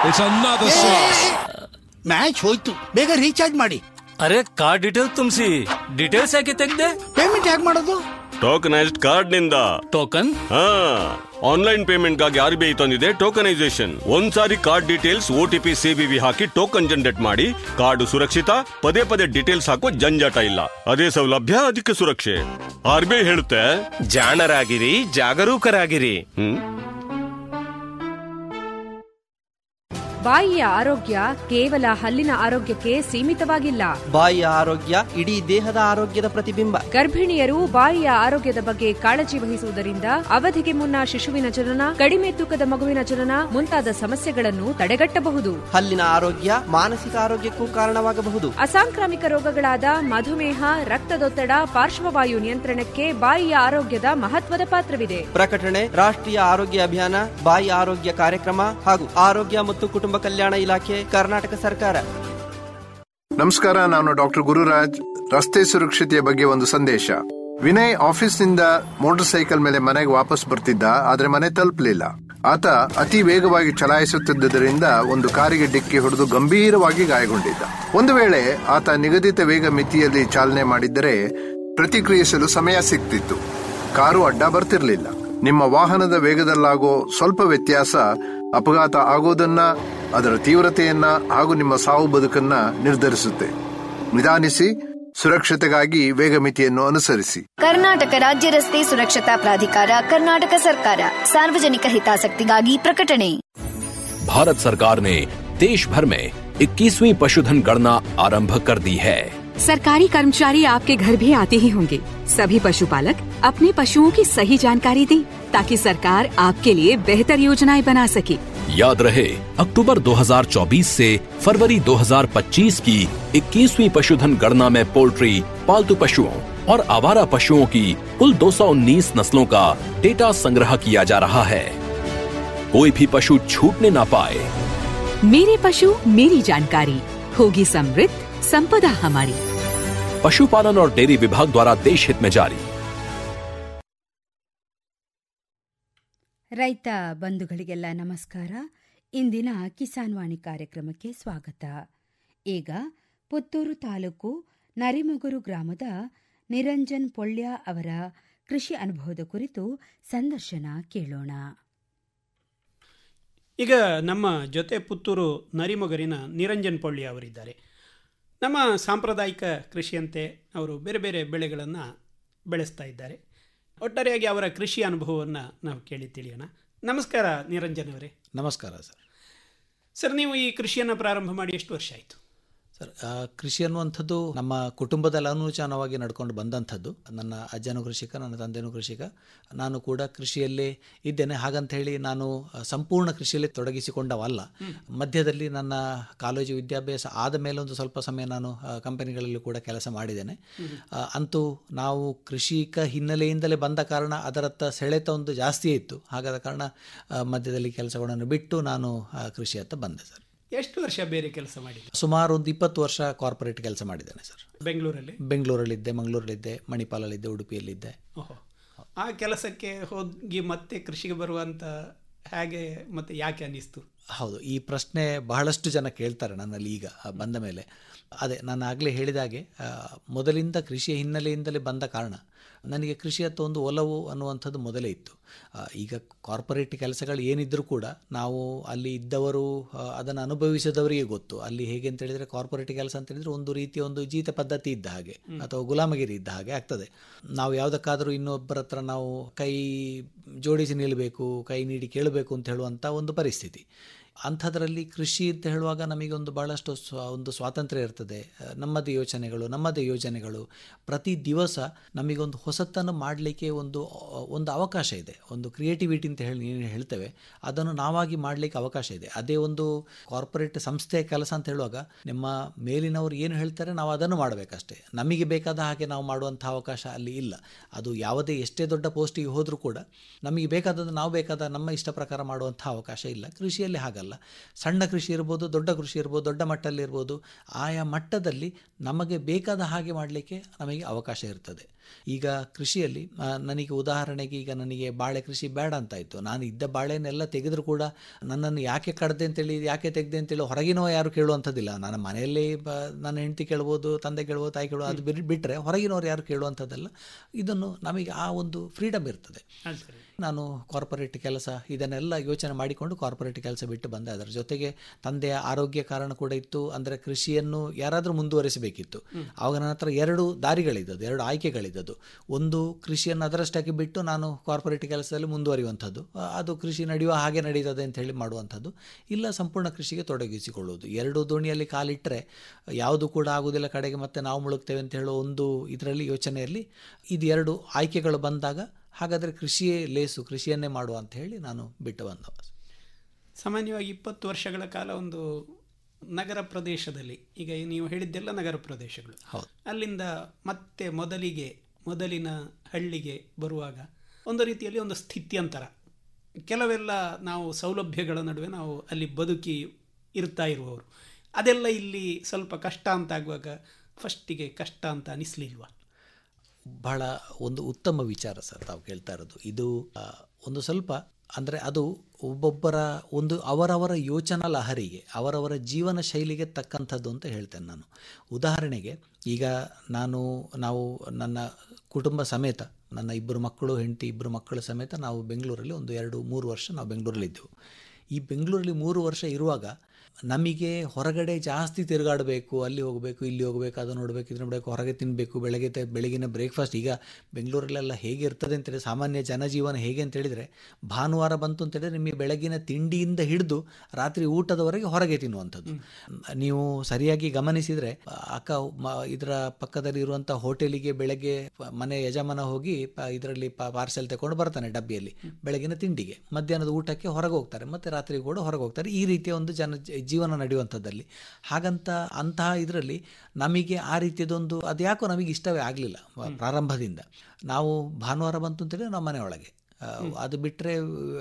It's another six. Match ಹೋಯ್ತು ಬೇಗ recharge ಮಾಡಿ ಅರೆ ಕಾರ್ಡ್ ಡೀಟೇಲ್ ತುಂಬಿಸಿ ಡೀಟೇಲ್ಸ್ ಯಾಕೆ ತೆಗ್ದೆ ಪೇಮೆಂಟ್ ಹೇಗೆ ಮಾಡೋದು ಟೋಕನೈಸ್ಡ್ ಕಾರ್ಡ್ ನಿಂದ ಟೋಕನ್ ಹಾ ಆನ್ಲೈನ್ ಪೇಮೆಂಟ್ ಗಾಗಿ ಆರ್ ಬಿ ಐ ತಂದಿದೆ ಟೋಕನೈಸೇಷನ್ ಒಂದ್ಸಾರಿ card details O T P CVV ಹಾಕಿ ಟೋಕನ್ ಜನರೇಟ್ ಮಾಡಿ ಕಾರ್ಡ್ ಸುರಕ್ಷಿತ ಪದೇ ಪದೇ ಡೀಟೇಲ್ಸ್ ಹಾಕೋ ಜಂಜಾಟ ಇಲ್ಲ ಅದೇ ಸೌಲಭ್ಯ ಅದಕ್ಕೆ ಸುರಕ್ಷೆ ಆರ್ ಬಿ ಐ ಹೇಳುತ್ತೆ ಜಾಣರಾಗಿರಿ ಜಾಗರೂಕರಾಗಿರಿ ಹ್ಮ್ ಬಾಯಿಯ ಆರೋಗ್ಯ ಕೇವಲ ಹಲ್ಲಿನ ಆರೋಗ್ಯಕ್ಕೆ ಸೀಮಿತವಾಗಿಲ್ಲ ಬಾಯಿಯ ಆರೋಗ್ಯ ಇಡೀ ದೇಹದ ಆರೋಗ್ಯದ ಪ್ರತಿಬಿಂಬ ಗರ್ಭಿಣಿಯರು ಬಾಯಿಯ ಆರೋಗ್ಯದ ಬಗ್ಗೆ ಕಾಳಜಿ ವಹಿಸುವುದರಿಂದ ಅವಧಿಗೆ ಮುನ್ನ ಶಿಶುವಿನ ಜನನ ಕಡಿಮೆ ತೂಕದ ಮಗುವಿನ ಜನನ ಮುಂತಾದ ಸಮಸ್ಯೆಗಳನ್ನು ತಡೆಗಟ್ಟಬಹುದು ಹಲ್ಲಿನ ಆರೋಗ್ಯ ಮಾನಸಿಕ ಆರೋಗ್ಯಕ್ಕೂ ಕಾರಣವಾಗಬಹುದು ಅಸಾಂಕ್ರಾಮಿಕ ರೋಗಗಳಾದ ಮಧುಮೇಹ ರಕ್ತದೊತ್ತಡ ಪಾರ್ಶ್ವವಾಯು ನಿಯಂತ್ರಣಕ್ಕೆ ಬಾಯಿಯ ಆರೋಗ್ಯದ ಮಹತ್ವದ ಪಾತ್ರವಿದೆ ಪ್ರಕಟಣೆ ರಾಷ್ಟ್ರೀಯ ಆರೋಗ್ಯ ಅಭಿಯಾನ ಬಾಯಿ ಆರೋಗ್ಯ ಕಾರ್ಯಕ್ರಮ ಹಾಗೂ ಆರೋಗ್ಯ ಮತ್ತು ಕುಟುಂಬ ಕಲ್ಯಾಣ ಇಲಾಖೆ ಕರ್ನಾಟಕ ಸರ್ಕಾರ ನಮಸ್ಕಾರ ನಾನು ಡಾಕ್ಟರ್ ಗುರುರಾಜ್ ರಸ್ತೆ ಸುರಕ್ಷತೆಯ ಬಗ್ಗೆ ಒಂದು ಸಂದೇಶ ವಿನಯ್ ಆಫೀಸ್ನಿಂದ ಮೋಟಾರ್ ಸೈಕಲ್ ಮೇಲೆ ಮನೆಗೆ ವಾಪಸ್ ಬರ್ತಿದ್ದ ಆದ್ರೆ ಮನೆ ತಲುಪಲಿಲ್ಲ ಆತ ಅತಿ ವೇಗವಾಗಿ ಚಲಾಯಿಸುತ್ತಿದ್ದುದರಿಂದ ಒಂದು ಕಾರಿಗೆ ಡಿಕ್ಕಿ ಹೊಡೆದು ಗಂಭೀರವಾಗಿ ಗಾಯಗೊಂಡಿದ್ದ ಒಂದು ವೇಳೆ ಆತ ನಿಗದಿತ ವೇಗ ಮಿತಿಯಲ್ಲಿ ಚಾಲನೆ ಮಾಡಿದ್ದರೆ ಪ್ರತಿಕ್ರಿಯಿಸಲು ಸಮಯ ಸಿಗ್ತಿತ್ತು ಕಾರು ಅಡ್ಡ ಬರ್ತಿರ್ಲಿಲ್ಲ ನಿಮ್ಮ ವಾಹನದ ವೇಗದಲ್ಲಾಗೋ ಸ್ವಲ್ಪ ವ್ಯತ್ಯಾಸ ಅಪಘಾತ ಆಗೋದನ್ನ ಅದರ ತೀವ್ರತೆಯನ್ನ ಹಾಗೂ ನಿಮ್ಮ ಸಾವು ಬದುಕನ್ನ ನಿರ್ಧರಿಸುತ್ತೆ ನಿಧಾನಿಸಿ ಸುರಕ್ಷತೆಗಾಗಿ ವೇಗ ಮಿತಿಯನ್ನು ಅನುಸರಿಸಿ ಕರ್ನಾಟಕ ರಾಜ್ಯ ರಸ್ತೆ ಸುರಕ್ಷತಾ ಪ್ರಾಧಿಕಾರ ಕರ್ನಾಟಕ ಸರ್ಕಾರ ಸಾರ್ವಜನಿಕ ಹಿತಾಸಕ್ತಿಗಾಗಿ ಪ್ರಕಟಣೆ भारत सरकार ने देश भर में 21वीं पशुधन गणना आरंभ कर दी है सरकारी कर्मचारी आपके घर भी आते ही होंगे सभी पशुपालक अपने पशुओं की सही जानकारी दें ताकि सरकार आपके लिए बेहतर योजनाएं बना सके याद रहे अक्टूबर 2024 से फरवरी 2025 की 21वीं पशुधन गणना में पोल्ट्री पालतू पशुओं और आवारा पशुओं की कुल 219 नस्लों का डेटा संग्रह किया जा रहा है कोई भी पशु छूटने ना पाए मेरे पशु मेरी जानकारी होगी समृद्ध संपदा हमारी पशुपालन और डेयरी विभाग द्वारा देश हित में जारी ರೈತ ಬಂಧುಗಳಿಗೆಲ್ಲ ನಮಸ್ಕಾರ ಇಂದಿನ ಕಿಸಾನ್ ವಾಣಿ ಕಾರ್ಯಕ್ರಮಕ್ಕೆ ಸ್ವಾಗತ ಈಗ ಪುತ್ತೂರು ತಾಲೂಕು ನರಿಮೊಗರು ಗ್ರಾಮದ ನಿರಂಜನ್ ಪೊಳ್ಯ ಅವರ ಕೃಷಿ ಅನುಭವದ ಕುರಿತು ಸಂದರ್ಶನ ಕೇಳೋಣ ಈಗ ನಮ್ಮ ಜೊತೆ ಪುತ್ತೂರು ನರಿಮೊಗರಿನ ನಿರಂಜನ್ ಪೊಳ್ಳಿ ಅವರಿದ್ದಾರೆ ನಮ್ಮ ಸಾಂಪ್ರದಾಯಿಕ ಕೃಷಿಯಂತೆ ಅವರು ಬೇರೆ ಬೇರೆ ಬೆಳೆಗಳನ್ನು ಬೆಳೆಸ್ತಾ ಇದ್ದಾರೆ ಒಟ್ಟಾರೆಯಾಗಿ ಅವರ ಕೃಷಿ ಅನುಭವವನ್ನು ನಾವು ಕೇಳಿ ತಿಳಿಯೋಣ ನಮಸ್ಕಾರ ನಿರಂಜನ್ ಅವರೇ ನಮಸ್ಕಾರ ಸರ್ ಸರ್ ನೀವು ಈ ಕೃಷಿಯನ್ನು ಪ್ರಾರಂಭ ಮಾಡಿ ಎಷ್ಟು ವರ್ಷ ಆಯಿತು ಸರ್ ಆ, ಕೃಷಿ ಅನ್ನುವಂಥದ್ದು ನಮ್ಮ ಕುಟುಂಬದಲ್ಲಿ ಅನುಚಾನವಾಗಿ ನಡ್ಕೊಂಡು ಬಂದಂಥದ್ದು ನನ್ನ ಅಜ್ಜನೂ ಕೃಷಿಕ ನನ್ನ ತಂದೆನೂ ಕೃಷಿಕ ನಾನು ಕೂಡ ಕೃಷಿಯಲ್ಲೇ ಇದ್ದೇನೆ ಹಾಗಂತ ಹೇಳಿ ನಾನು ಆ, ಸಂಪೂರ್ಣ ಕೃಷಿಯಲ್ಲಿ ತೊಡಗಿಸಿಕೊಂಡವಲ್ಲ ಮಧ್ಯದಲ್ಲಿ ನನ್ನ ಕಾಲೇಜು ವಿದ್ಯಾಭ್ಯಾಸ ಆದ ಮೇಲೆ ಒಂದು ಸ್ವಲ್ಪ ಸಮಯ ನಾನು ಆ, ಕಂಪನಿಗಳಲ್ಲೂ ಕೂಡ ಕೆಲಸ ಮಾಡಿದ್ದೇನೆ ಆ, ಅಂತೂ ನಾವು ಕೃಷಿಕ ಹಿನ್ನೆಲೆಯಿಂದಲೇ ಬಂದ ಕಾರಣ ಅದರತ್ತ ಸೆಳೆತ ಒಂದು ಜಾಸ್ತಿಯೇ ಇತ್ತು ಹಾಗಾದ ಕಾರಣ ಆ, ಮಧ್ಯದಲ್ಲಿ ಕೆಲಸಗಳನ್ನು ಬಿಟ್ಟು ನಾನು ಆ, ಕೃಷಿಯತ್ತ ಬಂದೆ ಸರ್ ಎಷ್ಟು ವರ್ಷ ಬೇರೆ ಕೆಲಸ ಮಾಡಿದ್ರು ಸುಮಾರು ಒಂದು ಇಪ್ಪತ್ತು ವರ್ಷ ಕಾರ್ಪೊರೇಟ್ ಕೆಲಸ ಮಾಡಿದ್ದೇನೆ ಸರ್ ಬೆಂಗಳೂರಲ್ಲಿ ಬೆಂಗಳೂರಲ್ಲಿದ್ದೆ ಮಂಗಳೂರಲ್ಲಿದ್ದೆ ಮಣಿಪಾಲಲ್ಲಿದ್ದೆ ಉಡುಪಿಯಲ್ಲಿದ್ದೆ ಓಹೋ ಆ ಕೆಲಸಕ್ಕೆ ಹೋಗಿ ಮತ್ತೆ ಕೃಷಿಗೆ ಬರುವಂತ ಹೇಗೆ ಮತ್ತೆ ಯಾಕೆ ಅನ್ನಿಸ್ತು ಹೌದು ಈ ಪ್ರಶ್ನೆ ಬಹಳಷ್ಟು ಜನ ಕೇಳ್ತಾರೆ ನನ್ನಲ್ಲಿ ಈಗ ಆ, ಬಂದ ಮೇಲೆ ಅದೇ ನಾನು ಆಗಲೇ ಹೇಳಿದಾಗೆ ಆ, ಮೊದಲಿಂದ ಕೃಷಿಯ ಹಿನ್ನೆಲೆಯಿಂದಲೇ ಬಂದ ಕಾರಣ ನನಗೆ ಕೃಷಿಯತ್ತ ಒಂದು ಒಲವು ಅನ್ನುವಂಥದ್ದು ಮೊದಲೇ ಇತ್ತು ಆ, ಈಗ ಕಾರ್ಪೊರೇಟ್ ಕೆಲಸಗಳು ಏನಿದ್ದರೂ ಕೂಡ ನಾವು ಅಲ್ಲಿ ಇದ್ದವರು ಆ, ಅದನ್ನು ಅನುಭವಿಸಿದವರಿಗೆ ಗೊತ್ತು ಅಲ್ಲಿ ಹೇಗೆ ಅಂತ ಹೇಳಿದರೆ ಕಾರ್ಪೊರೇಟ್ ಕೆಲಸ ಅಂತ ಹೇಳಿದರೆ ಒಂದು ರೀತಿಯ ಒಂದು ಜೀತ ಪದ್ಧತಿ ಇದ್ದ ಹಾಗೆ ಅಥವಾ ಗುಲಾಮಗಿರಿ ಇದ್ದ ಹಾಗೆ ಆಗ್ತದೆ ನಾವು ಯಾವುದಕ್ಕಾದರೂ ಇನ್ನೊಬ್ಬರ ಹತ್ರ ನಾವು ಕೈ ಜೋಡಿಸಿ ನಿಲ್ಲಬೇಕು ಕೈ ನೀಡಿ ಕೇಳಬೇಕು ಅಂತ ಹೇಳುವಂಥ ಒಂದು ಪರಿಸ್ಥಿತಿ ಅಂಥದ್ರಲ್ಲಿ ಕೃಷಿ ಅಂತ ಹೇಳುವಾಗ ನಮಗೆ ಒಂದು ಭಾಳಷ್ಟು ಸ್ವ ಒಂದು ಸ್ವಾತಂತ್ರ್ಯ ಇರ್ತದೆ ಆ, ನಮ್ಮದೇ ಯೋಚನೆಗಳು ನಮ್ಮದೇ ಯೋಜನೆಗಳು ಪ್ರತಿ ದಿವಸ ನಮಗೊಂದು ಹೊಸತನ್ನು ಮಾಡಲಿಕ್ಕೆ ಒಂದು ಆ, ಒಂದು ಅವಕಾಶ ಇದೆ ಒಂದು ಕ್ರಿಯೇಟಿವಿಟಿ ಅಂತ ಹೇಳಿ ಏನು ಹೇಳ್ತೇವೆ ಅದನ್ನು ನಾವಾಗಿ ಮಾಡಲಿಕ್ಕೆ ಅವಕಾಶ ಇದೆ ಅದೇ ಒಂದು ಕಾರ್ಪೊರೇಟ್ ಸಂಸ್ಥೆಯ ಕೆಲಸ ಅಂತ ಹೇಳುವಾಗ ನಿಮ್ಮ ಮೇಲಿನವರು ಏನು ಹೇಳ್ತಾರೆ ನಾವು ಅದನ್ನು ಮಾಡಬೇಕಷ್ಟೇ ನಮಗೆ ಬೇಕಾದ ಹಾಗೆ ನಾವು ಮಾಡುವಂಥ ಅವಕಾಶ ಅಲ್ಲಿ ಇಲ್ಲ ಅದು ಯಾವುದೇ ಎಷ್ಟೇ ದೊಡ್ಡ ಪೋಸ್ಟಿಗೆ ಹೋದರೂ ಕೂಡ ನಮಗೆ ಬೇಕಾದದ್ದು ನಾವು ಬೇಕಾದ ನಮ್ಮ ಇಷ್ಟ ಪ್ರಕಾರ ಮಾಡುವಂಥ ಅವಕಾಶ ಇಲ್ಲ ಕೃಷಿಯಲ್ಲಿ ಹಾಗಲ್ಲ ಸಣ್ಣ ಕೃಷಿ ಇರ್ಬೋದು ದೊಡ್ಡ ಕೃಷಿ ಇರ್ಬೋದು ದೊಡ್ಡ ಮಟ್ಟದಲ್ಲಿ ಇರ್ಬೋದು ಆಯಾ ಮಟ್ಟದಲ್ಲಿ ನಮಗೆ ಬೇಕಾದ ಹಾಗೆ ಮಾಡಲಿಕ್ಕೆ ನಮಗೆ ಅವಕಾಶ ಇರ್ತದೆ ಈಗ ಕೃಷಿಯಲ್ಲಿ ಆ, ನನಗೆ ಉದಾಹರಣೆಗೆ ಈಗ ನನಗೆ ಬಾಳೆ ಕೃಷಿ ಬೇಡ ಅಂತಾಯಿತು ನಾನು ಇದ್ದ ಬಾಳೆನೆಲ್ಲ ತೆಗೆದರೂ ಕೂಡ ನನ್ನನ್ನು ಯಾಕೆ ಕಡ್ದೆ ಅಂತೇಳಿ ಯಾಕೆ ತೆಗೆದೆ ಅಂತೇಳಿ ಹೊರಗಿನವ ಯಾರು ಕೇಳುವಂಥದ್ದಿಲ್ಲ ನನ್ನ ಮನೆಯಲ್ಲಿ ಬ ನನ್ನ ಹೆಂಡತಿ ಕೇಳ್ಬೋದು ತಂದೆ ಕೇಳ್ಬೋದು ತಾಯಿ ಕೇಳ್ಬೋದು ಅದು ಬಿಟ್ಟು ಬಿಟ್ಟರೆ ಹೊರಗಿನವ್ರು ಯಾರು ಕೇಳುವಂಥದ್ದಲ್ಲ ಇದನ್ನು ನಮಗೆ ಆ ಒಂದು ಫ್ರೀಡಮ್ ಇರ್ತದೆ ಅದು ಸರಿ ನಾನು ಕಾರ್ಪೊರೇಟ್ ಕೆಲಸ ಇದನ್ನೆಲ್ಲ ಯೋಚನೆ ಮಾಡಿಕೊಂಡು ಕಾರ್ಪೊರೇಟ್ ಕೆಲಸ ಬಿಟ್ಟು ಬಂದೆ ಅದರ ಜೊತೆಗೆ ತಂದೆಯ ಆರೋಗ್ಯ ಕಾರಣ ಕೂಡ ಇತ್ತು ಅಂದರೆ ಕೃಷಿಯನ್ನು ಯಾರಾದರೂ ಮುಂದುವರಿಸಬೇಕಿತ್ತು ಆವಾಗ ನನ್ನ ಹತ್ರ ಎರಡು ದಾರಿಗಳಿದ್ದದ್ದು ಎರಡು ಆಯ್ಕೆಗಳಿದ್ದದ್ದು ಒಂದು ಕೃಷಿಯನ್ನು ಅದರಷ್ಟಾಗಿ ಬಿಟ್ಟು ನಾನು ಕಾರ್ಪೊರೇಟ್ ಕೆಲಸದಲ್ಲಿ ಮುಂದುವರಿಯುವಂಥದ್ದು ಆ, ಅದು ಕೃಷಿ ನಡೆಯುವ ಹಾಗೆ ನಡೀತದೆ ಅಂತ ಹೇಳಿ ಮಾಡುವಂಥದ್ದು ಇಲ್ಲ ಸಂಪೂರ್ಣ ಕೃಷಿಗೆ ತೊಡಗಿಸಿಕೊಳ್ಳುವುದು ಎರಡು ದೋಣಿಯಲ್ಲಿ ಕಾಲಿಟ್ಟರೆ ಯಾವುದು ಕೂಡ ಆಗುವುದಿಲ್ಲ ಕಡೆಗೆ ಮತ್ತೆ ನಾವು ಮುಳುಗ್ತೇವೆ ಅಂತ ಹೇಳೋ ಒಂದು ಇದರಲ್ಲಿ ಯೋಚನೆಯಲ್ಲಿ ಇದು ಎರಡು ಆಯ್ಕೆಗಳು ಬಂದಾಗ ಹಾಗಾದರೆ ಕೃಷಿಯೇ ಲೇಸು ಕೃಷಿಯನ್ನೇ ಮಾಡುವ ಅಂತ ಹೇಳಿ ನಾನು ಬಿಟ್ಟು ಬಂದವ ಸಾಮಾನ್ಯವಾಗಿ ಇಪ್ಪತ್ತು ವರ್ಷಗಳ ಕಾಲ ಒಂದು ನಗರ ಪ್ರದೇಶದಲ್ಲಿ ಈಗ ನೀವು ಹೇಳಿದ್ದೆಲ್ಲ ನಗರ ಪ್ರದೇಶಗಳು ಹೌದು ಅಲ್ಲಿಂದ ಮತ್ತೆ ಮೊದಲಿಗೆ ಮೊದಲಿನ ಹಳ್ಳಿಗೆ ಬರುವಾಗ ಒಂದು ರೀತಿಯಲ್ಲಿ ಒಂದು ಸ್ಥಿತ್ಯಂತರ ಕೆಲವೆಲ್ಲ ನಾವು ಸೌಲಭ್ಯಗಳ ನಡುವೆ ನಾವು ಅಲ್ಲಿ ಬದುಕಿ ಇರ್ತಾ ಇರುವವರು ಅದೆಲ್ಲ ಇಲ್ಲಿ ಸ್ವಲ್ಪ ಕಷ್ಟ ಅಂತ ಆಗುವಾಗ ಫಸ್ಟಿಗೆ ಕಷ್ಟ ಅಂತ ಅನಿಸ್ಲಿಲ್ವಾ ಬಹಳ ಒಂದು ಉತ್ತಮ ವಿಚಾರ ಸರ್ ತಾವು ಕೇಳ್ತಾ ಇರೋದು ಇದು ಆ, ಒಂದು ಸ್ವಲ್ಪ ಅಂದರೆ ಅದು ಒಬ್ಬೊಬ್ಬರ ಒಂದು ಅವರವರ ಯೋಚನಾ ಲಹರಿಗೆ ಅವರವರ ಜೀವನ ಶೈಲಿಗೆ ತಕ್ಕಂಥದ್ದು ಅಂತ ಹೇಳ್ತೇನೆ ನಾನು ಉದಾಹರಣೆಗೆ ಈಗ ನಾನು ನಾವು ನನ್ನ ಕುಟುಂಬ ಸಮೇತ ನನ್ನ ಇಬ್ಬರು ಮಕ್ಕಳು ಹೆಂಡತಿ ಇಬ್ಬರು ಮಕ್ಕಳ ಸಮೇತ ನಾವು ಬೆಂಗಳೂರಲ್ಲಿ ಒಂದು ಎರಡು ಮೂರು ವರ್ಷ ನಾವು ಬೆಂಗಳೂರಲ್ಲಿದ್ದೆವು ಈ ಬೆಂಗಳೂರಲ್ಲಿ ಮೂರು ವರ್ಷ ಇರುವಾಗ ನಮಗೆ ಹೊರಗಡೆ ಜಾಸ್ತಿ ತಿರುಗಾಡಬೇಕು ಅಲ್ಲಿ ಹೋಗಬೇಕು ಇಲ್ಲಿ ಹೋಗಬೇಕು ಅದು ನೋಡಬೇಕು ಇದು ನೋಡಬೇಕು ಹೊರಗೆ ತಿನ್ನಬೇಕು ಬೆಳಗ್ಗೆ ತೆ- ಬೆಳಗಿನ ಬ್ರೇಕ್ಫಾಸ್ಟ್ ಈಗ ಬೆಂಗಳೂರಲ್ಲೆಲ್ಲ ಹೇಗೆ ಇರ್ತದೆ ಅಂತೇಳಿ ಸಾಮಾನ್ಯ ಜನಜೀವನ ಹೇಗೆ ಅಂತೇಳಿದರೆ ಭಾನುವಾರ ಬಂತು ಅಂತೇಳಿದ್ರೆ ನಿಮಗೆ ಬೆಳಗಿನ ತಿಂಡಿಯಿಂದ ಹಿಡಿದು ರಾತ್ರಿ ಊಟದವರೆಗೆ ಹೊರಗೆ ತಿನ್ನುವಂಥದ್ದು ನೀವು ಸರಿಯಾಗಿ ಗಮನಿಸಿದರೆ ಅಕ್ಕ ಮ- ಇದರ ಪಕ್ಕದಲ್ಲಿ ಇರುವಂಥ ಹೋಟೆಲಿಗೆ ಬೆಳಗ್ಗೆ ಪ- ಮನೆ ಯಜಮಾನ ಹೋಗಿ ಇದರಲ್ಲಿ ಪಾರ್ಸೆಲ್ ತಗೊಂಡು ಬರ್ತಾನೆ ಡಬ್ಬಿಯಲ್ಲಿ ಬೆಳಗಿನ ತಿಂಡಿಗೆ ಮಧ್ಯಾಹ್ನದ ಊಟಕ್ಕೆ ಹೊರಗೆ ಹೋಗ್ತಾರೆ ಮತ್ತು ರಾತ್ರಿ ಕೂಡ ಹೊರಗೆ ಹೋಗ್ತಾರೆ ಈ ರೀತಿಯ ಒಂದು ಜನ ಜ- ಜೀವನ ನಡೆಯುವಂಥದ್ದಲ್ಲಿ ಹಾಗಂತ ಅಂತಹ ಇದರಲ್ಲಿ ನಮಗೆ ಆ ರೀತಿಯದೊಂದು ಅದು ಯಾಕೋ ನಮಗೆ ಇಷ್ಟವೇ ಆಗಲಿಲ್ಲ ಪ್ರಾರಂಭದಿಂದ ನಾವು ಭಾನುವಾರ ಬಂತು ಅಂತೇಳಿ ನಾವು ಮನೆಯೊಳಗೆ ಆ, ಅದು ಬಿಟ್ಟರೆ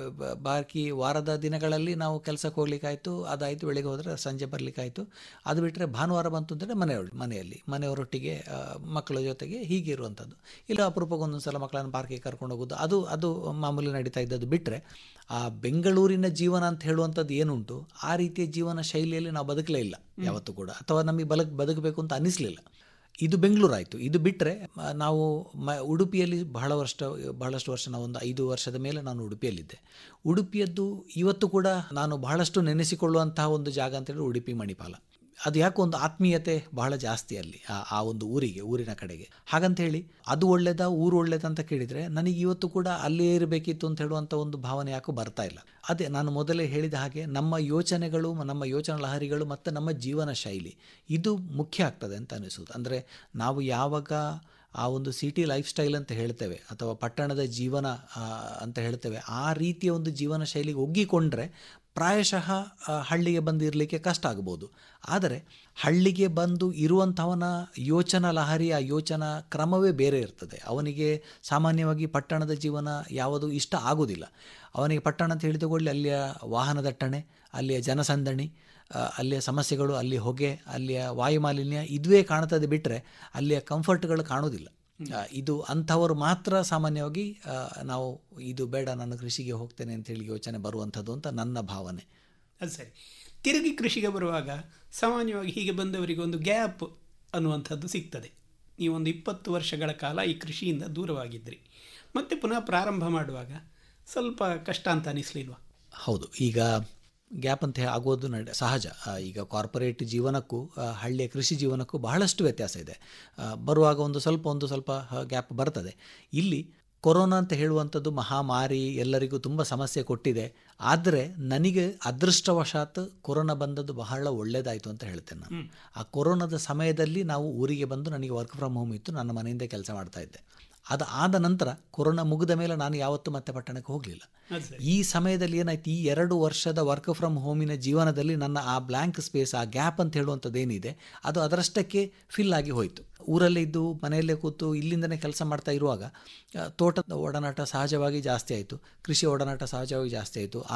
ಬಾಕಿ ವಾರದ ದಿನಗಳಲ್ಲಿ ನಾವು ಕೆಲಸಕ್ಕೆ ಹೋಗ್ಲಿಕ್ಕಾಯ್ತು ಅದಾಯಿತು ಬೆಳಿಗ್ಗೆ ಹೋದರೆ ಸಂಜೆ ಬರಲಿಕ್ಕಾಯ್ತು ಅದು ಬಿಟ್ಟರೆ ಭಾನುವಾರ ಬಂತು ಅಂತಂದರೆ ಮನೆಯೊಳಗೆ ಮನೆಯಲ್ಲಿ ಮನೆಯವರೊಟ್ಟಿಗೆ ಆ, ಮಕ್ಕಳ ಜೊತೆಗೆ ಹೀಗೆ ಇರುವಂಥದ್ದು ಇಲ್ಲ ಅಪರೂಪಕ್ಕೆ ಒಂದೊಂದು ಸಲ ಮಕ್ಕಳನ್ನು ಪಾರ್ಕಿಗೆ ಕರ್ಕೊಂಡು ಹೋಗೋದು ಅದು ಅದು ಮಾಮೂಲಿ ನಡೀತಾ ಇದ್ದದ್ದು ಬಿಟ್ಟರೆ ಆ ಬೆಂಗಳೂರಿನ ಜೀವನ ಅಂತ ಹೇಳುವಂಥದ್ದು ಏನುಂಟು ಆ ರೀತಿಯ ಜೀವನ ಶೈಲಿಯಲ್ಲಿ ನಾವು ಬದುಕಲೇ ಇಲ್ಲ ಯಾವತ್ತೂ ಕೂಡ ಅಥವಾ ನಮಗೆ ಬಲಕ್ ಬದುಕಬೇಕು ಅಂತ ಅನ್ನಿಸ್ಲಿಲ್ಲ ಇದು ಬೆಂಗಳೂರು ಆಯಿತು ಇದು ಬಿಟ್ಟರೆ ನಾವು ಮ ಉಡುಪಿಯಲ್ಲಿ ಬಹಳ ವರ್ಷ ಬಹಳಷ್ಟು ವರ್ಷ ನಾವು ಒಂದು ಐದು ವರ್ಷದ ಮೇಲೆ ನಾನು ಉಡುಪಿಯಲ್ಲಿದ್ದೆ ಉಡುಪಿಯದ್ದು ಇವತ್ತು ಕೂಡ ನಾನು ಬಹಳಷ್ಟು ನೆನೆಸಿಕೊಳ್ಳುವಂತಹ ಒಂದು ಜಾಗ ಅಂತೇಳಿ ಉಡುಪಿ ಮಣಿಪಾಲ ಅದು ಯಾಕೋ ಒಂದು ಆತ್ಮೀಯತೆ ಬಹಳ ಜಾಸ್ತಿ ಅಲ್ಲಿ ಆ ಆ ಒಂದು ಊರಿಗೆ ಊರಿನ ಕಡೆಗೆ ಹಾಗಂತ ಹೇಳಿ ಅದು ಒಳ್ಳೇದಾ ಊರು ಒಳ್ಳೇದ ಅಂತ ಕೇಳಿದರೆ ನನಗೆ ಇವತ್ತು ಕೂಡ ಅಲ್ಲೇ ಇರಬೇಕಿತ್ತು ಅಂತ ಹೇಳುವಂಥ ಒಂದು ಭಾವನೆ ಯಾಕೋ ಬರ್ತಾ ಇಲ್ಲ ಅದೇ ನಾನು ಮೊದಲೇ ಹೇಳಿದ ಹಾಗೆ ನಮ್ಮ ಯೋಚನೆಗಳು ನಮ್ಮ ಯೋಚನಾ ಲಹರಿಗಳು ಮತ್ತು ನಮ್ಮ ಜೀವನ ಶೈಲಿ ಇದು ಮುಖ್ಯ ಆಗ್ತದೆ ಅಂತ ಅನಿಸೋದು ಅಂದರೆ ನಾವು ಯಾವಾಗ ಆ ಒಂದು ಸಿಟಿ ಲೈಫ್ ಸ್ಟೈಲ್ ಅಂತ ಹೇಳ್ತೇವೆ ಅಥವಾ ಪಟ್ಟಣದ ಜೀವನ ಆ, ಅಂತ ಹೇಳ್ತೇವೆ ಆ ರೀತಿಯ ಒಂದು ಜೀವನ ಶೈಲಿಗೆ ಒಗ್ಗಿಕೊಂಡ್ರೆ ಪ್ರಾಯಶಃ ಆ, ಹಳ್ಳಿಗೆ ಬಂದು ಇರಲಿಕ್ಕೆ ಕಷ್ಟ ಆಗ್ಬೋದು ಆದರೆ ಹಳ್ಳಿಗೆ ಬಂದು ಇರುವಂಥವನ ಯೋಚನಾ ಲಹರಿ ಆ ಯೋಚನಾ ಕ್ರಮವೇ ಬೇರೆ ಇರ್ತದೆ ಅವನಿಗೆ ಸಾಮಾನ್ಯವಾಗಿ ಪಟ್ಟಣದ ಜೀವನ ಯಾವುದು ಇಷ್ಟ ಆಗೋದಿಲ್ಲ ಅವನಿಗೆ ಪಟ್ಟಣ ಅಂತ ಹೇಳಿದ ಕೂಡಲೇ ಅಲ್ಲಿಯ ವಾಹನ ದಟ್ಟಣೆ ಅಲ್ಲಿಯ ಜನಸಂದಣಿ ಆ, ಅಲ್ಲಿಯ ಸಮಸ್ಯೆಗಳು ಅಲ್ಲಿ ಹೊಗೆ ಅಲ್ಲಿಯ ವಾಯುಮಾಲಿನ್ಯ ಇದುವೇ ಕಾಣ್ತದೆ ಬಿಟ್ಟರೆ ಅಲ್ಲಿಯ ಕಂಫರ್ಟ್ಗಳು ಕಾಣೋದಿಲ್ಲ ಆ, ಇದು ಅಂಥವರು ಮಾತ್ರ ಸಾಮಾನ್ಯವಾಗಿ ಆ, ನಾವು ಇದು ಬೇಡ ನಾನು ಕೃಷಿಗೆ ಹೋಗ್ತೇನೆ ಅಂತೇಳಿ ಯೋಚನೆ ಬರುವಂಥದ್ದು ಅಂತ ನನ್ನ ಭಾವನೆ ಅದು ಸರಿ ತಿರುಗಿ ಕೃಷಿಗೆ ಬರುವಾಗ ಸಾಮಾನ್ಯವಾಗಿ ಹೀಗೆ ಬಂದವರಿಗೆ ಒಂದು ಗ್ಯಾಪ್ ಅನ್ನುವಂಥದ್ದು ಸಿಗ್ತದೆ ನೀವೊಂದು ಇಪ್ಪತ್ತು ವರ್ಷಗಳ ಕಾಲ ಈ ಕೃಷಿಯಿಂದ ದೂರವಾಗಿದ್ರಿ ಮತ್ತೆ ಪುನಃ ಪ್ರಾರಂಭ ಮಾಡುವಾಗ ಸ್ವಲ್ಪ ಕಷ್ಟ ಅಂತ ಅನಿಸ್ಲಿಲ್ವಾ ಹೌದು ಈಗ ಗ್ಯಾಪ್ ಅಂತ ಆಗೋದು ನಡೆ ಸಹಜ ಆ, ಈಗ ಕಾರ್ಪೊರೇಟ್ ಜೀವನಕ್ಕೂ ಆ, ಹಳ್ಳಿಯ ಕೃಷಿ ಜೀವನಕ್ಕೂ ಬಹಳಷ್ಟು ವ್ಯತ್ಯಾಸ ಇದೆ ಆ, ಬರುವಾಗ ಒಂದು ಸ್ವಲ್ಪ ಒಂದು ಸ್ವಲ್ಪ ಗ್ಯಾಪ್ ಬರ್ತದೆ ಇಲ್ಲಿ ಕೊರೋನಾ ಅಂತ ಹೇಳುವಂಥದ್ದು ಮಹಾಮಾರಿ ಎಲ್ಲರಿಗೂ ತುಂಬ ಸಮಸ್ಯೆ ಕೊಟ್ಟಿದೆ ಆದರೆ ನನಗೆ ಅದೃಷ್ಟವಶಾತ್ ಕೊರೋನಾ ಬಂದದ್ದು ಬಹಳ ಒಳ್ಳೆಯದಾಯಿತು ಅಂತ ಹೇಳ್ತೇನೆ ನಾನು ಆ ಕೊರೋನಾದ ಸಮಯದಲ್ಲಿ ನಾವು ಊರಿಗೆ ಬಂದು ನನಗೆ ವರ್ಕ್ ಫ್ರಮ್ ಹೋಮ್ ಇತ್ತು ನನ್ನ ಮನೆಯಿಂದ ಕೆಲಸ ಮಾಡ್ತಾ ಇದ್ದೆ ಅದು ಆದ ನಂತರ ಕೊರೋನಾ ಮುಗಿದ ಮೇಲೆ ನಾನು ಯಾವತ್ತೂ ಮತ್ತೆ ಪಟ್ಟಣಕ್ಕೆ ಹೋಗಲಿಲ್ಲ ಅದು ಸರಿ ಈ ಸಮಯದಲ್ಲಿ ಏನಾಯ್ತು ಈ ಎರಡು ವರ್ಷದ ವರ್ಕ್ ಫ್ರಮ್ ಹೋಮಿನ ಜೀವನದಲ್ಲಿ ನನ್ನ ಆ ಬ್ಲ್ಯಾಂಕ್ ಸ್ಪೇಸ್ ಆ ಗ್ಯಾಪ್ ಅಂತ ಹೇಳುವಂಥದ್ದು ಏನಿದೆ ಅದು ಅದರಷ್ಟಕ್ಕೆ ಫಿಲ್ ಆಗಿ ಹೋಯಿತು ಊರಲ್ಲೇ ಇದ್ದು ಮನೆಯಲ್ಲೇ ಕೂತು ಇಲ್ಲಿಂದನೇ ಕೆಲಸ ಮಾಡ್ತಾ ಇರುವಾಗ ಆ, ತೋಟದ ಒಡನಾಟ ಸಹಜವಾಗಿ ಜಾಸ್ತಿ ಆಯಿತು ಕೃಷಿ ಒಡನಾಟ ಸಹಜವಾಗಿ ಜಾಸ್ತಿ ಆಯಿತು ಆ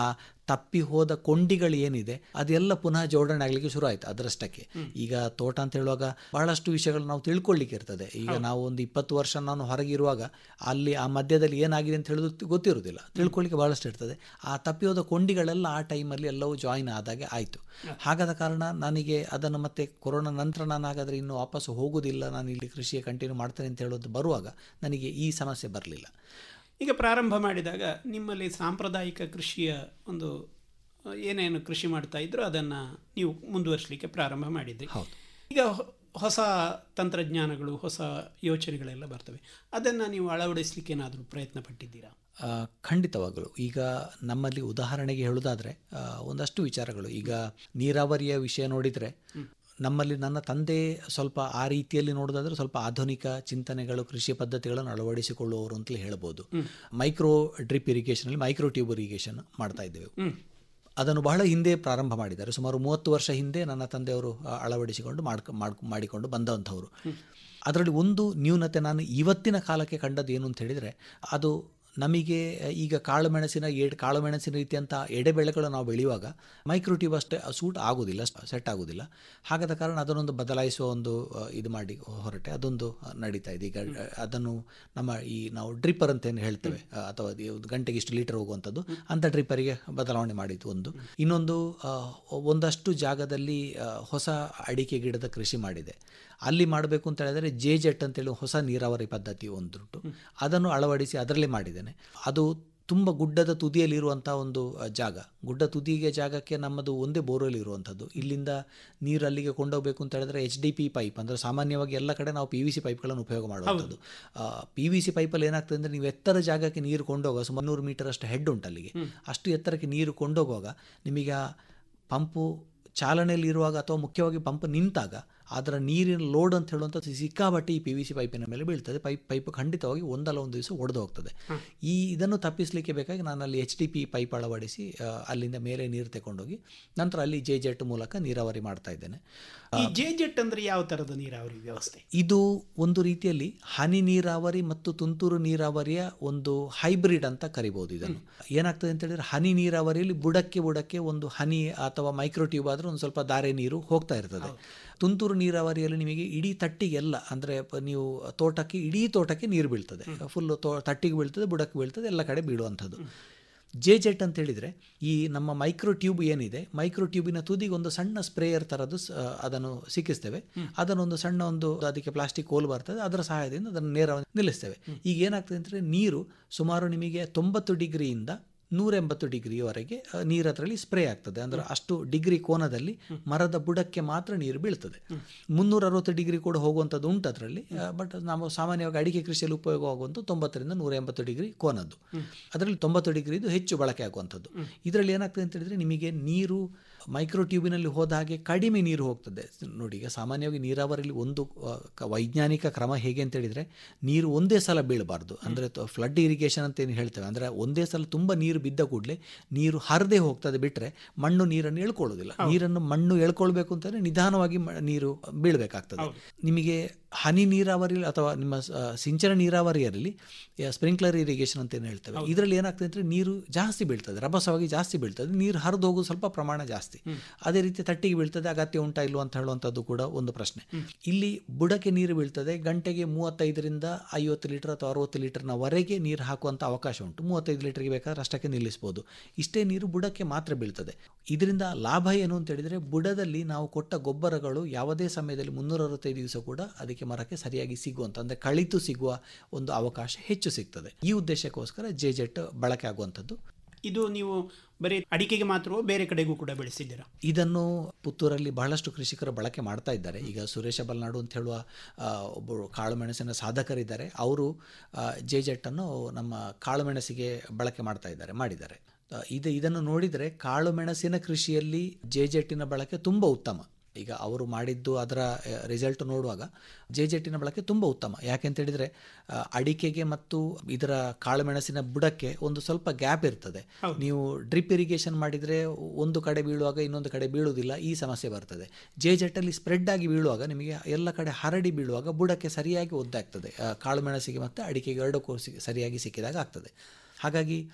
ತಪ್ಪಿ ಹೋದ ಕೊಂಡಿಗಳು ಏನಿದೆ ಅದೆಲ್ಲ ಪುನಃ ಜೋಡಣೆ ಆಗಲಿಕ್ಕೆ ಶುರು ಆಯಿತು ಅದರಷ್ಟಕ್ಕೆ ಈಗ ತೋಟ ಅಂತ ಹೇಳುವಾಗ ಬಹಳಷ್ಟು ವಿಷಯಗಳು ನಾವು ತಿಳ್ಕೊಳ್ಳಿಕ್ಕೆ ಇರ್ತದೆ ಈಗ ನಾವು ಒಂದು ಇಪ್ಪತ್ತು ವರ್ಷ ನಾನು ಹೊರಗಿರುವಾಗ ಅಲ್ಲಿ ಆ ಮಧ್ಯದಲ್ಲಿ ಏನಾಗಿದೆ ಅಂತ ಹೇಳೋದು ಗೊತ್ತಿರೋದಿಲ್ಲ ತಿಳ್ಕೊಳ್ಳಿಕ್ಕೆ ಬಹಳಷ್ಟು ಇರ್ತದೆ ಆ ತಪ್ಪಿ ಹೋದ ಕೊಂಡಿಗಳೆಲ್ಲ ಆ ಟೈಮಲ್ಲಿ ಎಲ್ಲವೂ ಜಾಯಿನ್ ಆದಾಗೆ ಆಯಿತು ಹಾಗಾದ ಕಾರಣ ನನಗೆ ಅದನ್ನು ಮತ್ತೆ ಕೊರೋನಾ ನಂತರ ನಾನು ಹಾಗಾದರೆ ಇನ್ನು ವಾಪಸ್ ಹೋಗುವುದಿಲ್ಲ ನಾನು ಇಲ್ಲಿ ಕೃಷಿಯ ಕಂಟಿನ್ಯೂ ಮಾಡ್ತೇನೆ ಅಂತ ಹೇಳೋದು ಬರುವಾಗ ನನಗೆ ಈ ಸಮಸ್ಯೆ ಬರಲಿಲ್ಲ ಈಗ ಪ್ರಾರಂಭ ಮಾಡಿದಾಗ ನಿಮ್ಮಲ್ಲಿ ಸಾಂಪ್ರದಾಯಿಕ ಕೃಷಿಯ ಒಂದು ಆ, ಏನೇನು ಕೃಷಿ ಮಾಡ್ತಾ ಇದ್ರು ಅದನ್ನು ನೀವು ಮುಂದುವರಿಸಲಿಕ್ಕೆ ಪ್ರಾರಂಭ ಮಾಡಿದ್ರಿ ಈಗ ಹೊ- ಹೊಸ ತಂತ್ರಜ್ಞಾನಗಳು ಹೊಸ ಯೋಚನೆಗಳೆಲ್ಲ ಬರ್ತವೆ ಅದನ್ನು ನೀವು ಅಳವಡಿಸಲಿಕ್ಕೆ ಏನಾದರೂ ಪ್ರಯತ್ನ ಪಟ್ಟಿದ್ದೀರಾ ಆ, ಖಂಡಿತವಾಗಲು ಈಗ ನಮ್ಮಲ್ಲಿ ಉದಾಹರಣೆಗೆ ಹೇಳುವುದಾದರೆ ಆ, ಒಂದಷ್ಟು ವಿಚಾರಗಳು ಈಗ ನೀರಾವರಿಯ ವಿಷಯ ನೋಡಿದರೆ ನಮ್ಮಲ್ಲಿ ನನ್ನ ತಂದೆ ಸ್ವಲ್ಪ ಆ ರೀತಿಯಲ್ಲಿ ನೋಡೋದಾದ್ರೆ ಸ್ವಲ್ಪ ಆಧುನಿಕ ಚಿಂತನೆಗಳು ಕೃಷಿ ಪದ್ಧತಿಗಳನ್ನು ಅಳವಡಿಸಿಕೊಳ್ಳುವವರು ಅಂತಲೇ ಹೇಳ್ಬೋದು ಮೈಕ್ರೋ ಡ್ರಿಪ್ ಇರಿಗೇಷನಲ್ಲಿ ಮೈಕ್ರೋ ಟ್ಯೂಬ್ ಇರಿಗೇಷನ್ ಮಾಡ್ತಾ ಇದ್ದೇವೆ ಅದನ್ನು ಬಹಳ ಹಿಂದೆ ಪ್ರಾರಂಭ ಮಾಡಿದ್ದಾರೆ ಸುಮಾರು ಮೂವತ್ತು ವರ್ಷ ಹಿಂದೆ ನನ್ನ ತಂದೆಯವರು ಆ, ಅಳವಡಿಸಿಕೊಂಡು ಮಾಡ್ಕ ಮಾಡ್ಕ ಮಾಡಿಕೊಂಡು ಬಂದಂಥವರು ಅದರಲ್ಲಿ ಒಂದು ನ್ಯೂನತೆ ನಾನು ಇವತ್ತಿನ ಕಾಲಕ್ಕೆ ಕಂಡದ್ದು ಏನು ಅಂತ ಹೇಳಿದರೆ ಅದು ನಮಗೆ ಈಗ ಕಾಳು ಮೆಣಸಿನ ಎಡ್ ಕಾಳು ಮೆಣಸಿನ ರೀತಿಯಂಥ ಎಡೆಬೆಳೆಗಳು ನಾವು ಬೆಳೆಯುವಾಗ ಮೈಕ್ರೋಟ್ಯೂಬ್ ಅಷ್ಟೇ ಸೂಟ್ ಆಗೋದಿಲ್ಲ ಸೆಟ್ ಆಗೋದಿಲ್ಲ ಹಾಗಾದ ಕಾರಣ ಅದನ್ನೊಂದು ಬದಲಾಯಿಸುವ ಒಂದು ಆ, ಇದು ಮಾಡಿ ಹೊರಟೆ ಅದೊಂದು ಆ, ನಡೀತಾ ಇದೆ ಈಗ ಆ, ಅದನ್ನು ನಮ್ಮ ಈ ನಾವು ಡ್ರಿಪ್ಪರ್ ಅಂತ ಏನು ಹೇಳ್ತೇವೆ ಆ, ಅಥವಾ ಅದು ಒಂದು ಗಂಟೆಗೆ ಇಷ್ಟು ಲೀಟರ್ ಹೋಗುವಂಥದ್ದು ಅಂಥ ಡ್ರಿಪ್ಪರಿಗೆ ಬದಲಾವಣೆ ಮಾಡಿದ್ದು ಒಂದು ಇನ್ನೊಂದು ಆ, ಒಂದಷ್ಟು ಜಾಗದಲ್ಲಿ ಆ, ಹೊಸ ಅಡಿಕೆ ಗಿಡದ ಕೃಷಿ ಮಾಡಿದೆ ಅಲ್ಲಿ ಮಾಡಬೇಕು ಅಂತ ಹೇಳಿದರೆ ಜೆ ಜೆಟ್ ಅಂತೇಳಿ ಹೊಸ ನೀರಾವರಿ ಪದ್ಧತಿ ಒಂದುಂಟು ಅದನ್ನು ಅಳವಡಿಸಿ ಅದರಲ್ಲೇ ಮಾಡಿದ್ದೇನೆ ಅದು ತುಂಬ ಗುಡ್ಡದ ತುದಿಯಲ್ಲಿರುವಂಥ ಒಂದು ಆ, ಜಾಗ ಗುಡ್ಡ ತುದಿಗೆ ಜಾಗಕ್ಕೆ ನಮ್ಮದು ಒಂದೇ ಬೋರ್ವೆಲ್ ಇರುವಂಥದ್ದು ಇಲ್ಲಿಂದ ನೀರು ಅಲ್ಲಿಗೆ ಕೊಂಡೋಗಬೇಕು ಅಂತ ಹೇಳಿದ್ರೆ ಎಚ್ ಡಿ ಪಿ ಪೈಪ್ ಅಂದರೆ ಸಾಮಾನ್ಯವಾಗಿ ಎಲ್ಲ ಕಡೆ ನಾವು ಪಿ ವಿ ಸಿ ಪೈಪ್ಗಳನ್ನು ಉಪಯೋಗ ಮಾಡುವಂಥದ್ದು ಪಿ ವಿ ಸಿ ಪೈಪಲ್ಲಿ ಏನಾಗ್ತದೆ ಅಂದರೆ ನೀವು ಎತ್ತರ ಜಾಗಕ್ಕೆ ನೀರು ಕೊಂಡೋಗುವ ಸುಮಾರು ನೂರು ಮೀಟರ್ ಅಷ್ಟು ಹೆಡ್ ಉಂಟು ಅಲ್ಲಿಗೆ ಅಷ್ಟು ಎತ್ತರಕ್ಕೆ ನೀರು ಕೊಂಡೋಗುವಾಗ ನಿಮಗೆ ಆ ಪಂಪು ಚಾಲನೆಯಲ್ಲಿ ಇರುವಾಗ ಅಥವಾ ಮುಖ್ಯವಾಗಿ ಪಂಪ್ ನಿಂತಾಗ ಅದರ ನೀರಿನ ಲೋಡ್ ಅಂತ ಹೇಳುವಂಥದ್ದು ಸಿಕ್ಕಾಬಟ್ಟೆ ಈ ಪಿ ವಿ ಸಿ ಪೈಪಿನ ಮೇಲೆ ಬೀಳ್ತದೆ ಪೈಪ್ ಪೈಪ್ ಖಂಡಿತವಾಗಿ ಒಂದಲ್ಲ ಒಂದು ದಿವಸ ಒಡೆದು ಹೋಗ್ತದೆ ಈ ಇದನ್ನು ತಪ್ಪಿಸಲಿಕ್ಕೆ ಬೇಕಾಗಿ ನಾನು ಅಲ್ಲಿ ಎಚ್ ಡಿ ಪಿ ಪೈಪ್ ಅಳವಡಿಸಿ ಆ, ಅಲ್ಲಿಂದ ಮೇಲೆ ನೀರು ತಗೊಂಡೋಗಿ ನಂತರ ಅಲ್ಲಿ ಜೆ ಜೆಟ್ ಮೂಲಕ ನೀರಾವರಿ ಮಾಡ್ತಾ ಇದ್ದೇನೆ ಈ ಜೆ ಜೆಟ್ ಅಂದ್ರೆ ಯಾವ ಥರದ ನೀರಾವರಿ ವ್ಯವಸ್ಥೆ ಇದು ಒಂದು ರೀತಿಯಲ್ಲಿ ಹನಿ ನೀರಾವರಿ ಮತ್ತು ತುಂತುರು ನೀರಾವರಿಯ ಒಂದು ಹೈಬ್ರಿಡ್ ಅಂತ ಕರಿಬಹುದು ಇದನ್ನು ಏನಾಗ್ತದೆ ಅಂತ ಹೇಳಿದ್ರೆ ಹನಿ ನೀರಾವರಿಯಲ್ಲಿ ಬುಡಕ್ಕೆ ಬುಡಕ್ಕೆ ಒಂದು ಹನಿ ಅಥವಾ ಮೈಕ್ರೋ ಟ್ಯೂಬ್ ಆದ್ರೆ ಒಂದು ಸ್ವಲ್ಪ ದಾರೆ ನೀರು ಹೋಗ್ತಾ ಇರ್ತದೆ ತುಂತುರು ನೀರಾವರಿಯಲ್ಲಿ ನಿಮಗೆ ಇಡೀ ತಟ್ಟಿಗೆಲ್ಲ ಅಂದರೆ ನೀವು ತೋಟಕ್ಕೆ ಇಡೀ ತೋಟಕ್ಕೆ ನೀರು ಬೀಳ್ತದೆ ಫುಲ್ ತೋ ತಟ್ಟಿಗೆ ಬೀಳ್ತದೆ ಬುಡಕ್ಕೆ ಬೀಳ್ತದೆ ಎಲ್ಲ ಕಡೆ ಬೀಳುವಂಥದ್ದು ಜೆ ಜೆಟ್ ಅಂತ ಹೇಳಿದರೆ ಈ ನಮ್ಮ ಮೈಕ್ರೋ ಟ್ಯೂಬ್ ಏನಿದೆ ಮೈಕ್ರೋ ಟ್ಯೂಬಿನ ತುದಿಗೆ ಒಂದು ಸಣ್ಣ ಸ್ಪ್ರೇಯರ್ ಥರದ್ದು ಸ- ಅದನ್ನು ಸಿಕ್ಕಿಸ್ತೇವೆ ಅದನ್ನೊಂದು ಸಣ್ಣ ಒಂದು ಅದಕ್ಕೆ ಪ್ಲಾಸ್ಟಿಕ್ ಕೋಲ್ ಬರ್ತದೆ ಅದರ ಸಹಾಯದಿಂದ ಅದನ್ನು ನೇರವಾಗಿ ನಿಲ್ಲಿಸ್ತೇವೆ ಈಗ ಏನಾಗ್ತದೆ ಅಂತಂದರೆ ನೀರು ಸುಮಾರು ನಿಮಗೆ ತೊಂಬತ್ತು ಡಿಗ್ರಿಯಿಂದ ನೂರ ಎಂಬತ್ತು ಡಿಗ್ರಿಯವರೆಗೆ ಆ, ನೀರು ಅದರಲ್ಲಿ ಸ್ಪ್ರೇ ಆಗ್ತದೆ ಅಂದರೆ ಅಷ್ಟು ಡಿಗ್ರಿ ಕೋನದಲ್ಲಿ ಮರದ ಬುಡಕ್ಕೆ ಮಾತ್ರ ನೀರು ಬೀಳ್ತದೆ ಮುನ್ನೂರ ಅರವತ್ತು ಡಿಗ್ರಿ ಕೂಡ ಹೋಗುವಂಥದ್ದು ಉಂಟು ಅದರಲ್ಲಿ ಬಟ್ ನಾವು ಸಾಮಾನ್ಯವಾಗಿ ಅಡಿಕೆ ಕೃಷಿಯಲ್ಲಿ ಉಪಯೋಗವಾಗುವಂಥ ತೊಂಬತ್ತರಿಂದ ನೂರ ಎಂಬತ್ತು ಡಿಗ್ರಿ ಕೋನದ್ದು ಅದರಲ್ಲಿ ತೊಂಬತ್ತು ಡಿಗ್ರಿದು ಹೆಚ್ಚು ಬಳಕೆ ಆಗುವಂಥದ್ದು ಇದರಲ್ಲಿ ಏನಾಗ್ತದೆ ಅಂತ ಹೇಳಿದ್ರೆ ನಿಮಗೆ ನೀರು ಮೈಕ್ರೋ ಟ್ಯೂಬಿನಲ್ಲಿ ಹೋದ ಹಾಗೆ ಕಡಿಮೆ ನೀರು ಹೋಗ್ತದೆ ನೋಡಿ ಈಗ ಸಾಮಾನ್ಯವಾಗಿ ನೀರಾವರಿಯಲ್ಲಿ ಒಂದು ಆ, ಕ- ವೈಜ್ಞಾನಿಕ ಕ್ರಮ ಹೇಗೆ ಅಂತ ಹೇಳಿದರೆ ನೀರು ಒಂದೇ ಸಲ ಬೀಳಬಾರ್ದು ಅಂದರೆ ಫ್ಲಡ್ ಇರಿಗೇಷನ್ ಅಂತ ಏನು ಹೇಳ್ತೇವೆ ಅಂದರೆ ಒಂದೇ ಸಲ ತುಂಬ ನೀರು ಬಿದ್ದ ಕೂಡಲೇ ನೀರು ಹರಿದೇ ಹೋಗ್ತದೆ ಬಿಟ್ಟರೆ ಮಣ್ಣು ನೀರನ್ನು ಎಳ್ಕೊಳ್ಳೋದಿಲ್ಲ ನೀರನ್ನು ಮಣ್ಣು ಎಳ್ಕೊಳ್ಬೇಕು ಅಂತಂದರೆ ನಿಧಾನವಾಗಿ ಮ- ನೀರು ಬೀಳಬೇಕಾಗ್ತದೆ ನಿಮಗೆ ಹನಿ ನೀರಾವರಿ ಅಥವಾ ನಿಮ್ಮ ಸ- ಸಿಂಚನ ನೀರಾವರಿಯಲ್ಲಿ ಸ್ಪ್ರಿಂಕ್ಲರ್ ಇರಿಗೇಷನ್ ಅಂತ ಏನು ಹೇಳ್ತೇವೆ ಇದರಲ್ಲಿ ಏನಾಗ್ತದೆ ಅಂದರೆ ನೀರು ಜಾಸ್ತಿ ಬೀಳ್ತದೆ ರಭಸವಾಗಿ ಜಾಸ್ತಿ ಬೀಳ್ತದೆ ನೀರು ಹರಿದು ಹೋಗೋದು ಸ್ವಲ್ಪ ಪ್ರಮಾಣ ಜಾಸ್ತಿ ಅದೇ ರೀತಿ ತಟ್ಟಿಗೆ ಬೀಳ್ತದೆ ಅಗತ್ಯ ಉಂಟಾ ಇಲ್ವಾ ಅಂತ ಹೇಳುವಂಥದ್ದು ಕೂಡ ಒಂದು ಪ್ರಶ್ನೆ ಇಲ್ಲಿ ಬುಡಕ್ಕೆ ನೀರು ಬೀಳ್ತದೆ ಗಂಟೆಗೆ ಮೂವತ್ತೈದರಿಂದ ಐವತ್ತು ಲೀಟರ್ ಅಥವಾ ಅರವತ್ತು ಲೀಟರ್ನವರೆಗೆ ನೀರು ಹಾಕುವಂಥ ಅವಕಾಶ ಉಂಟು ಮೂವತ್ತೈದು ಲೀಟರ್ಗೆ ಬೇಕಾದ್ರೆ ಅಷ್ಟಕ್ಕೆ ನಿಲ್ಲಿಸ್ಬೋದು ಇಷ್ಟೇ ನೀರು ಬುಡಕ್ಕೆ ಮಾತ್ರ ಬೀಳ್ತದೆ ಇದರಿಂದ ಲಾಭ ಏನು ಅಂತ ಹೇಳಿದರೆ ಬುಡದಲ್ಲಿ ನಾವು ಕೊಟ್ಟ ಗೊಬ್ಬರಗಳು ಯಾವುದೇ ಸಮಯದಲ್ಲಿ ಮುನ್ನೂರ ಅರವತ್ತೈದು ದಿವಸ ಕೂಡ ಅದಕ್ಕೆ ಮರಕ್ಕೆ ಸರಿಯಾಗಿ ಸಿಗುವಂಥ ಅಂದರೆ ಕಳಿತು ಸಿಗುವ ಒಂದು ಅವಕಾಶ ಹೆಚ್ಚು ಸಿಗ್ತದೆ ಈ ಉದ್ದೇಶಕ್ಕೋಸ್ಕರ ಜೆ ಜೆಟ್ ಬಳಕೆ ಆಗುವಂಥದ್ದು ಇದು ನೀವು ಬರೀ ಅಡಿಕೆಗೆ ಮಾತ್ರವೋ ಬೇರೆ ಕಡೆಗೂ ಕೂಡ ಬೆಳೆಸಿದ್ದೀರಾ ಇದನ್ನು ಪುತ್ತೂರಲ್ಲಿ ಬಹಳಷ್ಟು ಕೃಷಿಕರು ಬಳಕೆ ಮಾಡ್ತಾ ಇದ್ದಾರೆ ಈಗ ಸುರೇಶ ಬಲ್ನಾಡು ಅಂತ ಹೇಳುವ ಆ, ಒಬ್ಬರು ಕಾಳುಮೆಣಸಿನ ಸಾಧಕರಿದ್ದಾರೆ ಅವರು ಜೆ ಜೆಟ್ಟನ್ನು ನಮ್ಮ ಕಾಳುಮೆಣಸಿಗೆ ಬಳಕೆ ಮಾಡ್ತಾ ಇದ್ದಾರೆ ಮಾಡಿದ್ದಾರೆ ಆ, ಇದು ಇದನ್ನು ನೋಡಿದರೆ ಕಾಳುಮೆಣಸಿನ ಕೃಷಿಯಲ್ಲಿ ಜೆ ಜೆಟ್ಟಿನ ಬಳಕೆ ತುಂಬ ಉತ್ತಮ ಈಗ ಅವರು ಮಾಡಿದ್ದು ಅದರ ರಿಸಲ್ಟ್ ನೋಡುವಾಗ ಜೆ ಜೆಟ್ಟಿನ ಬಳಕೆ ತುಂಬ ಉತ್ತಮ ಯಾಕೆಂತ ಹೇಳಿದರೆ ಆ, ಅಡಿಕೆಗೆ ಮತ್ತು ಇದರ ಕಾಳುಮೆಣಸಿನ ಬುಡಕ್ಕೆ ಒಂದು ಸ್ವಲ್ಪ ಗ್ಯಾಪ್ ಇರ್ತದೆ ನೀವು ಡ್ರಿಪ್ ಇರಿಗೇಷನ್ ಮಾಡಿದರೆ ಒಂದು ಕಡೆ ಬೀಳುವಾಗ ಇನ್ನೊಂದು ಕಡೆ ಬೀಳುವುದಿಲ್ಲ ಈ ಸಮಸ್ಯೆ ಬರ್ತದೆ ಜೆ ಜೆಟ್ಟಲ್ಲಿ ಸ್ಪ್ರೆಡ್ ಆಗಿ ಬೀಳುವಾಗ ನಿಮಗೆ ಎಲ್ಲ ಕಡೆ ಹರಡಿ ಬೀಳುವಾಗ ಬುಡಕ್ಕೆ ಸರಿಯಾಗಿ ಒದ್ದಾಗ್ತದೆ ಆ, ಕಾಳುಮೆಣಸಿಗೆ ಮತ್ತು ಅಡಿಕೆಗೆ ಎರಡಕ್ಕೂ ಸಿ- ಸರಿಯಾಗಿ ಸಿಕ್ಕಿದಾಗ ಆಗ್ತದೆ ಹಾಗಾಗಿ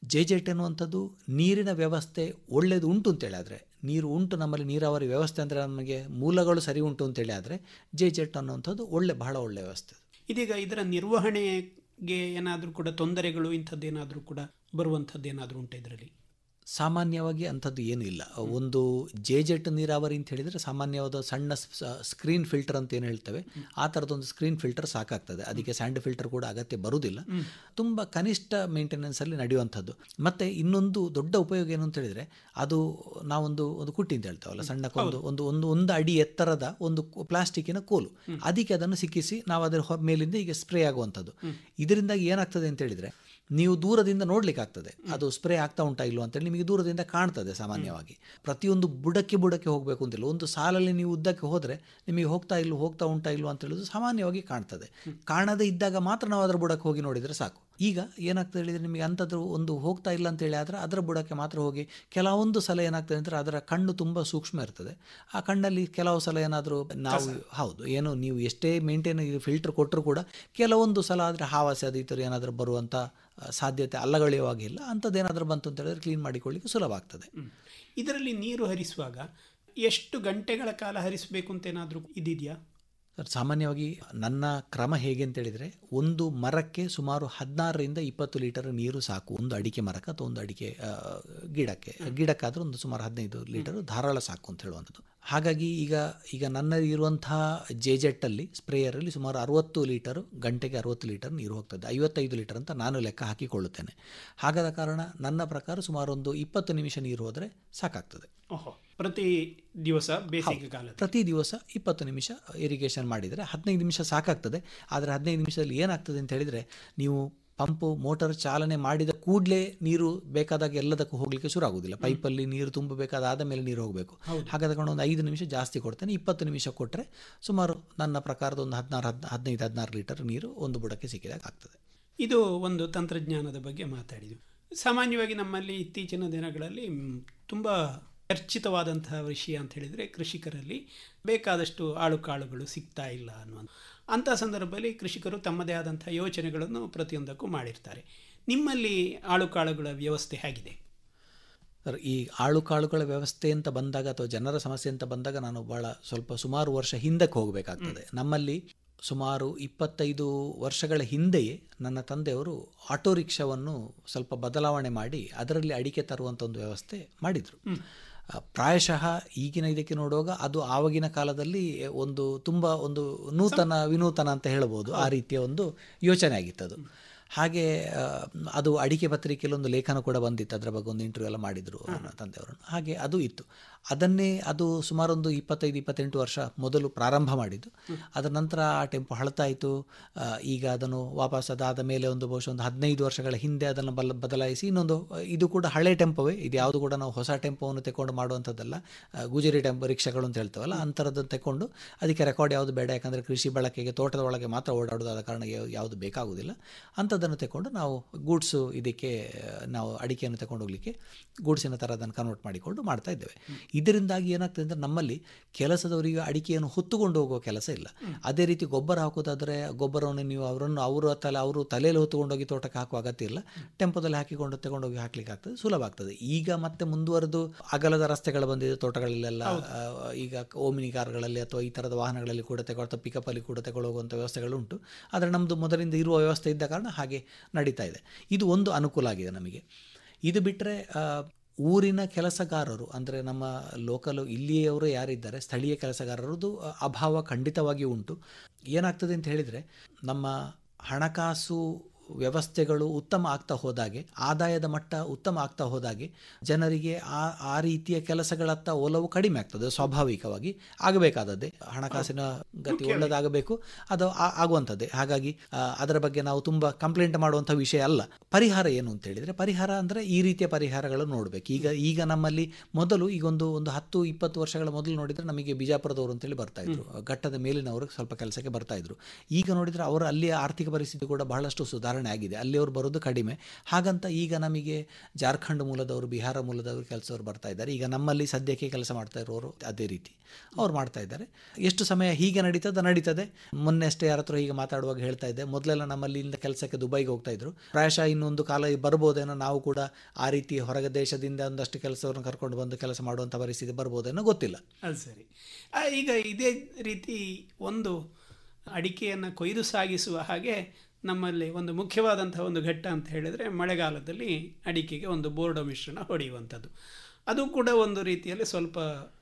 ಜೆ ಜೆಟ್ ಅನ್ನುವಂಥದ್ದು ನೀರಿನ ವ್ಯವಸ್ಥೆ ಒಳ್ಳೆಯದು ಉಂಟು ಅಂತೇಳಿ ಆದರೆ ನೀರು ಉಂಟು ನಮ್ಮಲ್ಲಿ ನೀರಾವರಿ ವ್ಯವಸ್ಥೆ ಅಂದರೆ ನಮಗೆ ಮೂಲಗಳು ಸರಿ ಉಂಟು ಅಂತೇಳಿ ಆದರೆ ಜೆ ಜೆಟ್ ಅನ್ನುವಂಥದ್ದು ಒಳ್ಳೆ ಬಹಳ ಒಳ್ಳೆ ವ್ಯವಸ್ಥೆ ಇದೀಗ ಇದರ ನಿರ್ವಹಣೆಗೆ ಏನಾದರೂ ಕೂಡ ತೊಂದರೆಗಳು ಇಂಥದ್ದೇನಾದರೂ ಕೂಡ ಬರುವಂಥದ್ದು ಏನಾದರೂ ಉಂಟು ಇದರಲ್ಲಿ ಸಾಮಾನ್ಯವಾಗಿ ಅಂಥದ್ದು ಏನೂ ಇಲ್ಲ ಒಂದು ಜೆ ಜೆಟ್ ನೀರಾವರಿ ಅಂತ ಹೇಳಿದರೆ ಸಾಮಾನ್ಯವಾದ ಸಣ್ಣ ಸ್ಕ್ರೀನ್ ಫಿಲ್ಟರ್ ಅಂತ ಏನು ಹೇಳ್ತೇವೆ ಆ ಥರದೊಂದು ಸ್ಕ್ರೀನ್ ಫಿಲ್ಟರ್ ಸಾಕಾಗ್ತದೆ ಅದಕ್ಕೆ ಸ್ಯಾಂಡ್ ಫಿಲ್ಟರ್ ಕೂಡ ಅಗತ್ಯ ಬರುವುದಿಲ್ಲ ತುಂಬ ಕನಿಷ್ಠ ಮೇಂಟೆನೆನ್ಸಲ್ಲಿ ನಡೆಯುವಂಥದ್ದು ಮತ್ತು ಇನ್ನೊಂದು ದೊಡ್ಡ ಉಪಯೋಗ ಏನು ಅಂತ ಹೇಳಿದರೆ ಅದು ನಾವೊಂದು ಒಂದು ಕುಟ್ಟಿ ಅಂತ ಹೇಳ್ತೇವಲ್ಲ ಸಣ್ಣ ಒಂದು ಒಂದು ಒಂದು ಒಂದು ಅಡಿ ಎತ್ತರದ ಒಂದು ಪ್ಲಾಸ್ಟಿಕ್ಕಿನ ಕೋಲು ಅದಕ್ಕೆ ಅದನ್ನು ಸಿಕ್ಕಿಸಿ ನಾವು ಅದರ ಹೊ- ಮೇಲಿಂದ ಈಗ ಸ್ಪ್ರೇ ಆಗುವಂಥದ್ದು ಇದರಿಂದಾಗಿ ಏನಾಗ್ತದೆ ಅಂತ ಹೇಳಿದರೆ ನೀವು ದೂರದಿಂದ ನೋಡ್ಲಿಕ್ಕೆ ಆಗ್ತದೆ ಅದು ಸ್ಪ್ರೇ ಆಗ್ತಾ ಉಂಟಾ ಇಲ್ವಾ ಅಂತೇಳಿ ನಿಮಗೆ ದೂರದಿಂದ ಕಾಣ್ತದೆ ಸಾಮಾನ್ಯವಾಗಿ ಪ್ರತಿಯೊಂದು ಬುಡಕ್ಕೆ ಬುಡಕ್ಕೆ ಹೋಗಬೇಕು ಅಂತಿಲ್ಲ ಒಂದು ಸಾಲಲ್ಲಿ ನೀವು ಉದ್ದಕ್ಕೆ ಹೋದರೆ ನಿಮಗೆ ಹೋಗ್ತಾ ಇಲ್ವೋ ಹೋಗ್ತಾ ಉಂಟಾ ಇಲ್ವೋ ಅಂತ ಹೇಳೋದು ಸಾಮಾನ್ಯವಾಗಿ ಕಾಣ್ತದೆ ಕಾಣದೇ ಇದ್ದಾಗ ಮಾತ್ರ ನಾವು ಅದರ ಬುಡಕ್ಕೆ ಹೋಗಿ ನೋಡಿದರೆ ಸಾಕು ಈಗ ಏನಾಗ್ತದೆ ಹೇಳಿದರೆ ನಿಮಗೆ ಅಂಥದ್ದು ಒಂದು ಹೋಗ್ತಾ ಇಲ್ಲ ಅಂತೇಳಿ ಆದರೆ ಅದರ ಬುಡಕ್ಕೆ ಮಾತ್ರ ಹೋಗಿ ಕೆಲವೊಂದು ಸಲ ಏನಾಗ್ತದೆ ಅಂದರೆ ಅದರ ಕಣ್ಣು ತುಂಬ ಸೂಕ್ಷ್ಮ ಇರ್ತದೆ ಆ ಕಣ್ಣಲ್ಲಿ ಕೆಲವು ಸಲ ಏನಾದರೂ ನಾವು ಹೌದು ಏನು ನೀವು ಎಷ್ಟೇ ಮೇಂಟೈನ್ ಫಿಲ್ಟರ್ ಕೊಟ್ಟರು ಕೂಡ ಕೆಲವೊಂದು ಸಲ ಆದರೆ ಹಾವಾಸೆ ಅದು ಈ ಥರ ಏನಾದರೂ ಬರುವಂಥ ಆ, ಸಾಧ್ಯತೆ ಅಲ್ಲಗಳೆಯುವಾಗಿಲ್ಲ ಅಂಥದ್ದೇನಾದರೂ ಬಂತು ಅಂತ ಹೇಳಿದ್ರೆ ಕ್ಲೀನ್ ಮಾಡಿಕೊಳ್ಳಿಕ್ಕೆ ಸುಲಭ ಆಗ್ತದೆ ಇದರಲ್ಲಿ ನೀರು ಹರಿಸುವಾಗ ಎಷ್ಟು ಗಂಟೆಗಳ ಕಾಲ ಹರಿಸಬೇಕು ಅಂತ ಏನಾದರೂ ಇದಿದೆಯಾ ಸರ್ ಸಾಮಾನ್ಯವಾಗಿ ನನ್ನ ಕ್ರಮ ಹೇಗೆ ಅಂತ ಹೇಳಿದರೆ ಒಂದು ಮರಕ್ಕೆ ಸುಮಾರು ಹದಿನಾರರಿಂದ ಇಪ್ಪತ್ತು ಲೀಟರ್ ನೀರು ಸಾಕು ಒಂದು ಅಡಿಕೆ ಮರಕ್ಕೆ ಅಥವಾ ಒಂದು ಅಡಿಕೆ ಆ, ಗಿಡಕ್ಕೆ ಗಿಡಕ್ಕಾದ್ರೆ ಒಂದು ಸುಮಾರು ಹದಿನೈದು ಲೀಟರ್ ಧಾರಾಳ ಸಾಕು ಅಂತ ಹೇಳುವಂಥದ್ದು ಹಾಗಾಗಿ ಈಗ ಈಗ ನನ್ನ ಇರುವಂತಹ ಜೆ ಜೆಟ್ಟಲ್ಲಿ ಸ್ಪ್ರೇಯರಲ್ಲಿ ಸುಮಾರು ಅರುವತ್ತು ಲೀಟರ್ ಗಂಟೆಗೆ ಅರುವತ್ತು ಲೀಟರ್ ನೀರು ಹೋಗ್ತದೆ ಐವತ್ತೈದು ಲೀಟರ್ ಅಂತ ನಾನು ಲೆಕ್ಕ ಹಾಕಿಕೊಳ್ಳುತ್ತೇನೆ ಹಾಗಾದ ಕಾರಣ ನನ್ನ ಪ್ರಕಾರ ಸುಮಾರು ಒಂದು ಇಪ್ಪತ್ತು ನಿಮಿಷ ನೀರು ಹೋದರೆ ಸಾಕಾಗ್ತದೆ ಓಹೋ ಪ್ರತಿ ದಿವಸ ಬೇಸಿಗೆ ಕಾಲ ಪ್ರತಿ ದಿವಸ ಇಪ್ಪತ್ತು ನಿಮಿಷ ಇರಿಗೇಷನ್ ಮಾಡಿದರೆ ಹದಿನೈದು ನಿಮಿಷ ಸಾಕಾಗ್ತದೆ ಆದರೆ ಹದಿನೈದು ನಿಮಿಷದಲ್ಲಿ ಏನಾಗ್ತದೆ ಅಂತ ಹೇಳಿದರೆ ನೀವು ಪಂಪು ಮೋಟರ್ ಚಾಲನೆ ಮಾಡಿದ ಕೂಡಲೇ ನೀರು ಬೇಕಾದಾಗ ಎಲ್ಲದಕ್ಕೂ ಹೋಗಲಿಕ್ಕೆ ಶುರು ಆಗೋದಿಲ್ಲ ಪೈಪಲ್ಲಿ ನೀರು ತುಂಬಬೇಕಾದ ಮೇಲೆ ನೀರು ಹೋಗಬೇಕು ಹಾಗಾದ ಕಾರಣ ಒಂದು ಐದು ನಿಮಿಷ ಜಾಸ್ತಿ ಕೊಡ್ತೇನೆ ಇಪ್ಪತ್ತು ನಿಮಿಷ ಕೊಟ್ಟರೆ ಸುಮಾರು ನನ್ನ ಪ್ರಕಾರದ ಒಂದು ಹದಿನಾರು ಹದ್ ಹದಿನೈದು ಹದಿನಾರು ಲೀಟರ್ ನೀರು ಒಂದು ಬುಡಕ್ಕೆ ಸಿಕ್ಕಿದಾಗ ಆಗ್ತದೆ ಇದು ಒಂದು ತಂತ್ರಜ್ಞಾನದ ಬಗ್ಗೆ ಮಾತಾಡಿದ್ವಿ ಸಾಮಾನ್ಯವಾಗಿ ನಮ್ಮಲ್ಲಿ ಇತ್ತೀಚಿನ ದಿನಗಳಲ್ಲಿ ಮ್, ತುಂಬ ಚರ್ಚಿತವಾದಂತಹ ವಿಷಯ ಅಂತ ಹೇಳಿದರೆ ಕೃಷಿಕರಲ್ಲಿ ಬೇಕಾದಷ್ಟು ಆಳುಕಾಳುಗಳು ಸಿಗ್ತಾ ಇಲ್ಲ ಅನ್ನುವಂಥ ಅಂಥ ಸಂದರ್ಭದಲ್ಲಿ ಕೃಷಿಕರು ತಮ್ಮದೇ ಆದಂಥ ಯೋಚನೆಗಳನ್ನು ಪ್ರತಿಯೊಂದಕ್ಕೂ ಮಾಡಿರ್ತಾರೆ ನಿಮ್ಮಲ್ಲಿ ಆಳುಕಾಳುಗಳ ವ್ಯವಸ್ಥೆ ಹೇಗಿದೆ ಸರ್ ಈ ಆಳು ಕಾಳುಗಳ ವ್ಯವಸ್ಥೆ ಅಂತ ಬಂದಾಗ ಅಥವಾ ಜನರ ಸಮಸ್ಯೆ ಅಂತ ಬಂದಾಗ ನಾನು ಭಾಳ ಸ್ವಲ್ಪ ಸುಮಾರು ವರ್ಷ ಹಿಂದಕ್ಕೆ ಹೋಗಬೇಕಾಗ್ತದೆ ನಮ್ಮಲ್ಲಿ ಸುಮಾರು ಇಪ್ಪತ್ತೈದು ವರ್ಷಗಳ ಹಿಂದೆಯೇ ನನ್ನ ತಂದೆಯವರು ಆಟೋ ರಿಕ್ಷಾವನ್ನು ಸ್ವಲ್ಪ ಬದಲಾವಣೆ ಮಾಡಿ ಅದರಲ್ಲಿ ಅಡಿಕೆ ತರುವಂಥ ಒಂದು ವ್ಯವಸ್ಥೆ ಮಾಡಿದರು ಆ, ಪ್ರಾಯಶಃ ಈಗಿನ ಇದಕ್ಕೆ ನೋಡುವಾಗ ಅದು ಆವಾಗಿನ ಕಾಲದಲ್ಲಿ ಒಂದು ತುಂಬ ಒಂದು ನೂತನ ವಿನೂತನ ಅಂತ ಹೇಳ್ಬೋದು ಆ ರೀತಿಯ ಒಂದು ಯೋಚನೆ ಆಗಿತ್ತು ಅದು ಹಾಗೆ ಆ, ಅದು ಅಡಿಕೆ ಪತ್ರಿಕೆಯಲ್ಲಿ ಒಂದು ಲೇಖನ ಕೂಡ ಬಂದಿತ್ತು ಅದರ ಬಗ್ಗೆ ಒಂದು ಇಂಟರ್ವ್ಯೂ ಎಲ್ಲ ಮಾಡಿದರು ನನ್ನ ತಂದೆಯವರನ್ನು ಹಾಗೆ ಅದು ಇತ್ತು ಅದನ್ನೇ ಅದು ಸುಮಾರೊಂದು ಇಪ್ಪತ್ತೈದು ಇಪ್ಪತ್ತೆಂಟು ವರ್ಷ ಮೊದಲು ಪ್ರಾರಂಭ ಮಾಡಿದ್ದು ಅದರ ನಂತರ ಆ ಟೆಂಪೋ ಹಳತಾಯಿತು ಆ, ಈಗ ಅದನ್ನು ವಾಪಸ್ ಅದಾದ ಮೇಲೆ ಒಂದು ಬಹುಶಃ ಒಂದು ಹದಿನೈದು ವರ್ಷಗಳ ಹಿಂದೆ ಅದನ್ನು ಬಲ ಬದಲಾಯಿಸಿ ಇನ್ನೊಂದು ಆ, ಇದು ಕೂಡ ಹಳೆ ಟೆಂಪೋವೇ ಇದು ಯಾವುದು ಕೂಡ ನಾವು ಹೊಸ ಟೆಂಪೋವನ್ನು ತೆಕೊಂಡು ಮಾಡುವಂಥದ್ದಲ್ಲ ಆ, ಗುಜರಿ ಟೆಂಪೋ ರಿಕ್ಷಾಗಳು ಅಂತ ಹೇಳ್ತೇವಲ್ಲ ಅಂಥರದ್ದನ್ನು ತೆಕೊಂಡು ಅದಕ್ಕೆ ರೆಕಾರ್ಡ್ ಯಾವುದು ಬೇಡ ಯಾಕಂದರೆ ಕೃಷಿ ಬಳಕೆಗೆ ತೋಟದ ಒಳಗೆ ಮಾತ್ರ ಓಡಾಡೋದಾದ ಕಾರಣ ಯಾ- ಯಾವುದು ಬೇಕಾಗುವುದಿಲ್ಲ ಅಂಥದ್ದನ್ನು ತೆಕೊಂಡು ನಾವು ಗೂಡ್ಸು ಇದಕ್ಕೆ ಆ, ನಾವು ಅಡಿಕೆಯನ್ನು ತಗೊಂಡು ಹೋಗಲಿಕ್ಕೆ ಗೂಡ್ಸಿನ ಥರ ಅದನ್ನು ಕನ್ವರ್ಟ್ ಮಾಡಿಕೊಂಡು ಮಾಡ್ತಾ ಇದ್ದೇವೆ ಇದರಿಂದಾಗಿ ಏನಾಗ್ತದೆ ಅಂದರೆ ನಮ್ಮಲ್ಲಿ ಕೆಲಸದವರಿಗೆ ಅಡಿಕೆಯನ್ನು ಹೊತ್ತುಕೊಂಡು ಹೋಗುವ ಕೆಲಸ ಇಲ್ಲ ಅದೇ ರೀತಿ ಗೊಬ್ಬರ ಹಾಕೋದಾದರೆ ಗೊಬ್ಬರವನ್ನು ನೀವು ಅವರನ್ನು ಅವರ ತಲೆ ಅವರು ತಲೆಯಲ್ಲಿ ಹೊತ್ತುಕೊಂಡೋಗಿ ತೋಟಕ್ಕೆ ಹಾಕುವ ಅಗತ್ಯ ಇಲ್ಲ ಟೆಂಪೋದಲ್ಲಿ ಹಾಕಿಕೊಂಡು ತಗೊಂಡೋಗಿ ಹಾಕ್ಲಿಕ್ಕೆ ಆಗ್ತದೆ ಸುಲಭ ಆಗ್ತದೆ ಈಗ ಮತ್ತೆ ಮುಂದುವರೆದು ಅಗಲದ ರಸ್ತೆಗಳು ಬಂದಿದೆ ತೋಟಗಳಲ್ಲೆಲ್ಲ ಆ, ಈಗ ಓಮಿನಿ ಕಾರ್ಗಳಲ್ಲಿ ಅಥವಾ ಈ ಥರದ ವಾಹನಗಳಲ್ಲಿ ಕೂಡ ತಗೊಳ್ತಾ ಅಥವಾ ಪಿಕಪ್ಪಲ್ಲಿ ಕೂಡ ತಗೊಂಡು ಹೋಗುವಂಥ ವ್ಯವಸ್ಥೆಗಳು ಉಂಟು ಆದರೆ ನಮ್ಮದು ಮೊದಲಿಂದ ಇರುವ ವ್ಯವಸ್ಥೆ ಇದ್ದ ಕಾರಣ ಹಾಗೆ ನಡೀತಾ ಇದೆ ಇದು ಒಂದು ಅನುಕೂಲ ಆಗಿದೆ ನಮಗೆ ಇದು ಬಿಟ್ಟರೆ ಊರಿನ ಕೆಲಸಗಾರರು ಅಂದರೆ ನಮ್ಮ ಲೋಕಲ್ ಇಲ್ಲಿಯವರು ಯಾರಿದ್ದಾರೆ ಸ್ಥಳೀಯ ಕೆಲಸಗಾರರದು ಅ, ಅಭಾವ ಖಂಡಿತವಾಗಿಯೂ ಉಂಟು ಏನಾಗ್ತದೆ ಅಂತ ಹೇಳಿದರೆ ನಮ್ಮ ಹಣಕಾಸು ವ್ಯವಸ್ಥೆಗಳು ಉತ್ತಮ ಆಗ್ತಾ ಹೋದಾಗೆ ಆದಾಯದ ಮಟ್ಟ ಉತ್ತಮ ಆಗ್ತಾ ಹೋದಾಗೆ ಜನರಿಗೆ ಆ ಆ ರೀತಿಯ ಕೆಲಸಗಳತ್ತ ಒಲವು ಕಡಿಮೆ ಆಗ್ತದೆ ಸ್ವಾಭಾವಿಕವಾಗಿ ಆಗಬೇಕಾದದ್ದೇ ಹಣಕಾಸಿನ ಗತಿ ಒಳ್ಳೆದಾಗಬೇಕು ಅದು ಆ- ಆಗುವಂಥದ್ದೇ ಹಾಗಾಗಿ ಆ, ಅದರ ಬಗ್ಗೆ ನಾವು ತುಂಬ ಕಂಪ್ಲೇಂಟ್ ಮಾಡುವಂಥ ವಿಷಯ ಅಲ್ಲ ಪರಿಹಾರ ಏನು ಅಂತ ಹೇಳಿದರೆ ಪರಿಹಾರ ಅಂದರೆ ಈ ರೀತಿಯ ಪರಿಹಾರಗಳು ನೋಡಬೇಕು ಈಗ ಈಗ ನಮ್ಮಲ್ಲಿ ಮೊದಲು ಈಗ ಒಂದು ಒಂದು ಹತ್ತು ಇಪ್ಪತ್ತು ವರ್ಷಗಳ ಮೊದಲು ನೋಡಿದರೆ ನಮಗೆ ಬಿಜಾಪುರದವರು ಅಂತೇಳಿ ಬರ್ತಾ ಇದ್ರು ಘಟ್ಟದ ಮೇಲಿನವರು ಸ್ವಲ್ಪ ಕೆಲಸಕ್ಕೆ ಬರ್ತಾ ಇದ್ರು ಈಗ ನೋಡಿದರೆ ಅವರ ಅಲ್ಲಿಯ ಆರ್ಥಿಕ ಪರಿಸ್ಥಿತಿ ಕೂಡ ಬಹಳಷ್ಟು ಸುಧಾರಣೆ ಸುಧಾರಣೆ ಆಗಿದೆ ಅಲ್ಲಿಯವರು ಬರೋದು ಕಡಿಮೆ ಹಾಗಂತ ಈಗ ನಮಗೆ ಜಾರ್ಖಂಡ್ ಮೂಲದವರು ಬಿಹಾರ ಮೂಲದವರು ಕೆಲಸವರು ಬರ್ತಾ ಇದ್ದಾರೆ ಈಗ ನಮ್ಮಲ್ಲಿ ಸದ್ಯಕ್ಕೆ ಕೆಲಸ ಮಾಡ್ತಾ ಇರೋರು ಅದೇ ರೀತಿ ಅವ್ರು ಮಾಡ್ತಾ ಇದ್ದಾರೆ ಎಷ್ಟು ಸಮಯ ಹೀಗೆ ನಡೀತದೆ ನಡೀತದೆ ಮೊನ್ನೆ ಅಷ್ಟೇ ಯಾರ ಹತ್ರ ಹೀಗೆ ಮಾತಾಡುವಾಗ ಹೇಳ್ತಾ ಇದ್ದೆ ಮೊದಲೆಲ್ಲ ನಮ್ಮಲ್ಲಿಂದ ಕೆಲಸಕ್ಕೆ ದುಬೈಗೆ ಹೋಗ್ತಾ ಇದ್ರು ಪ್ರಾಯಶಃ ಇನ್ನೊಂದು ಕಾಲ ಬರ್ಬೋದೇನೋ ನಾವು ಕೂಡ ಆ ರೀತಿ ಹೊರಗೆ ದೇಶದಿಂದ ಒಂದಷ್ಟು ಕೆಲಸವನ್ನು ಕರ್ಕೊಂಡು ಬಂದು ಕೆಲಸ ಮಾಡುವಂಥ ಪರಿಸ್ಥಿತಿ ಬರ್ಬೋದೇನೋ ಗೊತ್ತಿಲ್ಲ ಅದು ಸರಿ ಆ, ಈಗ ಇದೇ ರೀತಿ ಒಂದು ಅಡಿಕೆಯನ್ನು ಕೊಯ್ದು ಸಾಗಿಸುವ ಹಾಗೆ ನಮ್ಮಲ್ಲಿ ಒಂದು ಮುಖ್ಯವಾದಂತಹ ಒಂದು ಘಟ್ಟ ಅಂತ ಹೇಳಿದರೆ ಮಳೆಗಾಲದಲ್ಲಿ ಅಡಿಕೆಗೆ ಒಂದು ಬೋರ್ಡೋ ಮಿಶ್ರಣ ಹೊಡೆಯುವಂಥದ್ದು ಅದು ಕೂಡ ಒಂದು ರೀತಿಯಲ್ಲಿ ಸ್ವಲ್ಪ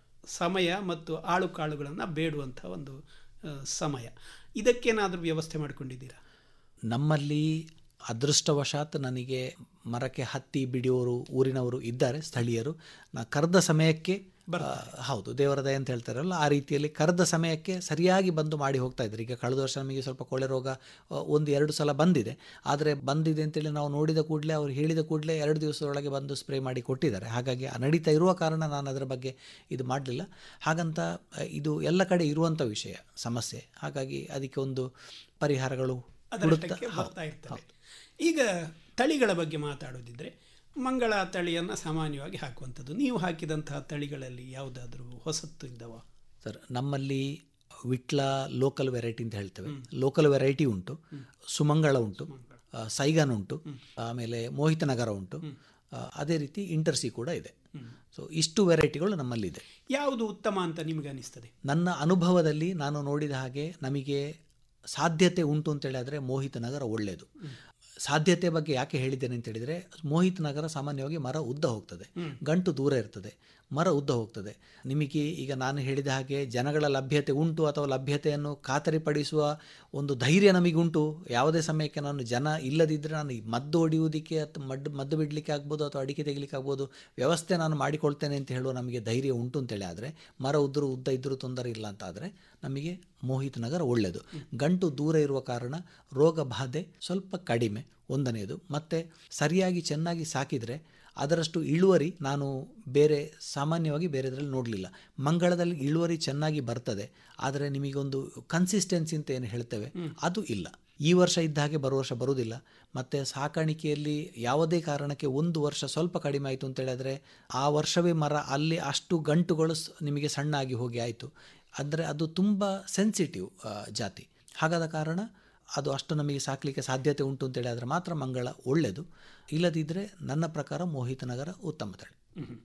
ಸಮಯ ಮತ್ತು ಆಳು ಕಾಳುಗಳನ್ನು ಬೇಡುವಂಥ ಒಂದು ಆ, ಸಮಯ ಇದಕ್ಕೇನಾದರೂ ವ್ಯವಸ್ಥೆ ಮಾಡಿಕೊಂಡಿದ್ದೀರಾ ನಮ್ಮಲ್ಲಿ ಅದೃಷ್ಟವಶಾತ್ ನನಗೆ ಮರಕ್ಕೆ ಹತ್ತಿ ಬಿಡಿಯೋರು ಊರಿನವರು ಇದ್ದಾರೆ ಸ್ಥಳೀಯರು ನಾ ಕರೆದ ಸಮಯಕ್ಕೆ ಆ, ಹೌದು ದೇವರ ದಯ ಅಂತ ಹೇಳ್ತಾರಲ್ಲ ಆ ರೀತಿಯಲ್ಲಿ ಕರೆದ ಸಮಯಕ್ಕೆ ಸರಿಯಾಗಿ ಬಂದು ಮಾಡಿ ಹೋಗ್ತಾ ಇದ್ದಾರೆ ಈಗ ಕಳೆದ ವರ್ಷ ನಮಗೆ ಸ್ವಲ್ಪ ಕೊಳೆ ರೋಗ ಆ, ಒಂದು ಎರಡು ಸಲ ಬಂದಿದೆ ಆದರೆ ಬಂದಿದೆ ಅಂತೇಳಿ ನಾವು ನೋಡಿದ ಕೂಡಲೇ ಅವ್ರು ಹೇಳಿದ ಕೂಡಲೇ ಎರಡು ದಿವಸದೊಳಗೆ ಬಂದು ಸ್ಪ್ರೇ ಮಾಡಿ ಕೊಟ್ಟಿದ್ದಾರೆ ಹಾಗಾಗಿ ಆ ನಡೀತಾ ಇರುವ ಕಾರಣ ನಾನು ಅದರ ಬಗ್ಗೆ ಇದು ಮಾಡಲಿಲ್ಲ ಹಾಗಂತ ಆ, ಇದು ಎಲ್ಲ ಕಡೆ ಇರುವಂಥ ವಿಷಯ ಸಮಸ್ಯೆ ಹಾಗಾಗಿ ಅದಕ್ಕೆ ಒಂದು ಪರಿಹಾರಗಳು ಹುಡುಕ್ತಾ ಅದರಷ್ಟಕ್ಕೆ ಹೌದು, ಬರ್ತಾ ಇರ್ತವೆ ಈಗ ತಳಿಗಳ ಬಗ್ಗೆ ಮಾತಾಡೋದಿದ್ರೆ ಮಂಗಳ ತಳಿಯನ್ನು ಸಾಮಾನ್ಯವಾಗಿ ಹಾಕುವಂಥದ್ದು ನೀವು ಹಾಕಿದಂತಹ ತಳಿಗಳಲ್ಲಿ ಯಾವುದಾದ್ರೂ ಹೊಸತ್ತು ಇದ್ದವ ಸರ್ ನಮ್ಮಲ್ಲಿ ವಿಟ್ಲ ಲೋಕಲ್ ವೆರೈಟಿ ಅಂತ ಹೇಳ್ತೇವೆ ಲೋಕಲ್ ವೆರೈಟಿ ಉಂಟು ಸುಮಂಗಳ ಉಂಟು ಆ, ಸೈಗಾನ್ ಉಂಟು ಆಮೇಲೆ ಮೋಹಿತ ನಗರ ಉಂಟು ಆ, ಅದೇ ರೀತಿ ಇಂಟರ್ಸಿ ಕೂಡ ಇದೆ ಸೊ ಇಷ್ಟು ವೆರೈಟಿಗಳು ನಮ್ಮಲ್ಲಿದೆ ಯಾವುದು ಉತ್ತಮ ಅಂತ ನಿಮಗೆ ಅನಿಸ್ತದೆ ನನ್ನ ಅನುಭವದಲ್ಲಿ ನಾನು ನೋಡಿದ ಹಾಗೆ ನಮಗೆ ಸಾಧ್ಯತೆ ಉಂಟು ಅಂತೇಳಿ ಆದರೆ ಮೋಹಿತ ನಗರ ಒಳ್ಳೆಯದು ಸಾಧ್ಯತೆ ಬಗ್ಗೆ ಯಾಕೆ ಹೇಳಿದ್ದೇನೆ ಅಂತ ಹೇಳಿದರೆ ಮೋಹಿತ್ ನಗರ ಸಾಮಾನ್ಯವಾಗಿ ಮರ ಉದ್ದ ಹೋಗ್ತದೆ ಗಂಟು ದೂರ ಇರ್ತದೆ ಮರ ಉದ್ದ ಹೋಗ್ತದೆ ನಿಮಗೆ ಈಗ ನಾನು ಹೇಳಿದ ಹಾಗೆ ಜನಗಳ ಲಭ್ಯತೆ ಉಂಟು ಅಥವಾ ಲಭ್ಯತೆಯನ್ನು ಖಾತರಿಪಡಿಸುವ ಒಂದು ಧೈರ್ಯ ನಮಗುಂಟು ಯಾವುದೇ ಸಮಯಕ್ಕೆ ನಾನು ಜನ ಇಲ್ಲದಿದ್ದರೆ ನಾನು ಈ ಮದ್ದು ಹೊಡೆಯುವುದಕ್ಕೆ ಅಥವಾ ಮದ್ದು ಮದ್ದು ಬಿಡಲಿಕ್ಕೆ ಆಗ್ಬೋದು ಅಥವಾ ಅಡಿಕೆ ತೆಗಿಲಿಕ್ಕೆ ಆಗ್ಬೋದು ವ್ಯವಸ್ಥೆ ನಾನು ಮಾಡಿಕೊಳ್ತೇನೆ ಅಂತ ಹೇಳುವ ನಮಗೆ ಧೈರ್ಯ ಉಂಟು ಅಂತೇಳಿ ಆದರೆ ಮರ ಉದ್ದರು ಉದ್ದ ಇದ್ದರೂ ತೊಂದರೆ ಇಲ್ಲ ಅಂತ ಆದರೆ ನಮಗೆ ಮೋಹಿತ್ ನಗರ ಒಳ್ಳೆಯದು ಗಂಟು ದೂರ ಇರುವ ಕಾರಣ ರೋಗ ಬಾಧೆ ಸ್ವಲ್ಪ ಕಡಿಮೆ ಒಂದನೆಯದು ಮತ್ತು ಸರಿಯಾಗಿ ಚೆನ್ನಾಗಿ ಸಾಕಿದರೆ ಅದರಷ್ಟು ಇಳುವರಿ ನಾನು ಬೇರೆ ಸಾಮಾನ್ಯವಾಗಿ ಬೇರೆದರಲ್ಲಿ ನೋಡಲಿಲ್ಲ ಮಂಗಳದಲ್ಲಿ ಇಳುವರಿ ಚೆನ್ನಾಗಿ ಬರ್ತದೆ ಆದರೆ ನಿಮಗೊಂದು ಕನ್ಸಿಸ್ಟೆನ್ಸಿ ಅಂತ ಏನು ಹೇಳ್ತೇವೆ ಅದು ಇಲ್ಲ ಈ ವರ್ಷ ಇದ್ದ ಹಾಗೆ ಬರುವ ವರ್ಷ ಬರುವುದಿಲ್ಲ ಮತ್ತು ಸಾಕಾಣಿಕೆಯಲ್ಲಿ ಯಾವುದೇ ಕಾರಣಕ್ಕೆ ಒಂದು ವರ್ಷ ಸ್ವಲ್ಪ ಕಡಿಮೆ ಆಯಿತು ಅಂತ ಹೇಳಿದ್ರೆ ಆ ವರ್ಷವೇ ಮರ ಅಲ್ಲಿ ಅಷ್ಟು ಗಂಟುಗಳು ಸ್- ನಿಮಗೆ ಸಣ್ಣ ಆಗಿ ಹೋಗಿ ಆಯಿತು ಅಂದರೆ ಅದು ತುಂಬ ಸೆನ್ಸಿಟಿವ್ ಜಾತಿ ಹಾಗಾದ ಕಾರಣ ಅದು ಅಷ್ಟು ನಮಗೆ ಸಾಕಲಿಕ್ಕೆ ಸಾಧ್ಯತೆ ಉಂಟು ಅಂತೇಳಿ ಆದರೆ ಮಾತ್ರ ಮಂಗಳ ಒಳ್ಳೆಯದು ಇಲ್ಲದಿದ್ದರೆ ನನ್ನ ಪ್ರಕಾರ ಮೋಹಿತ ನಗರ ಉತ್ತಮ ತಳಿ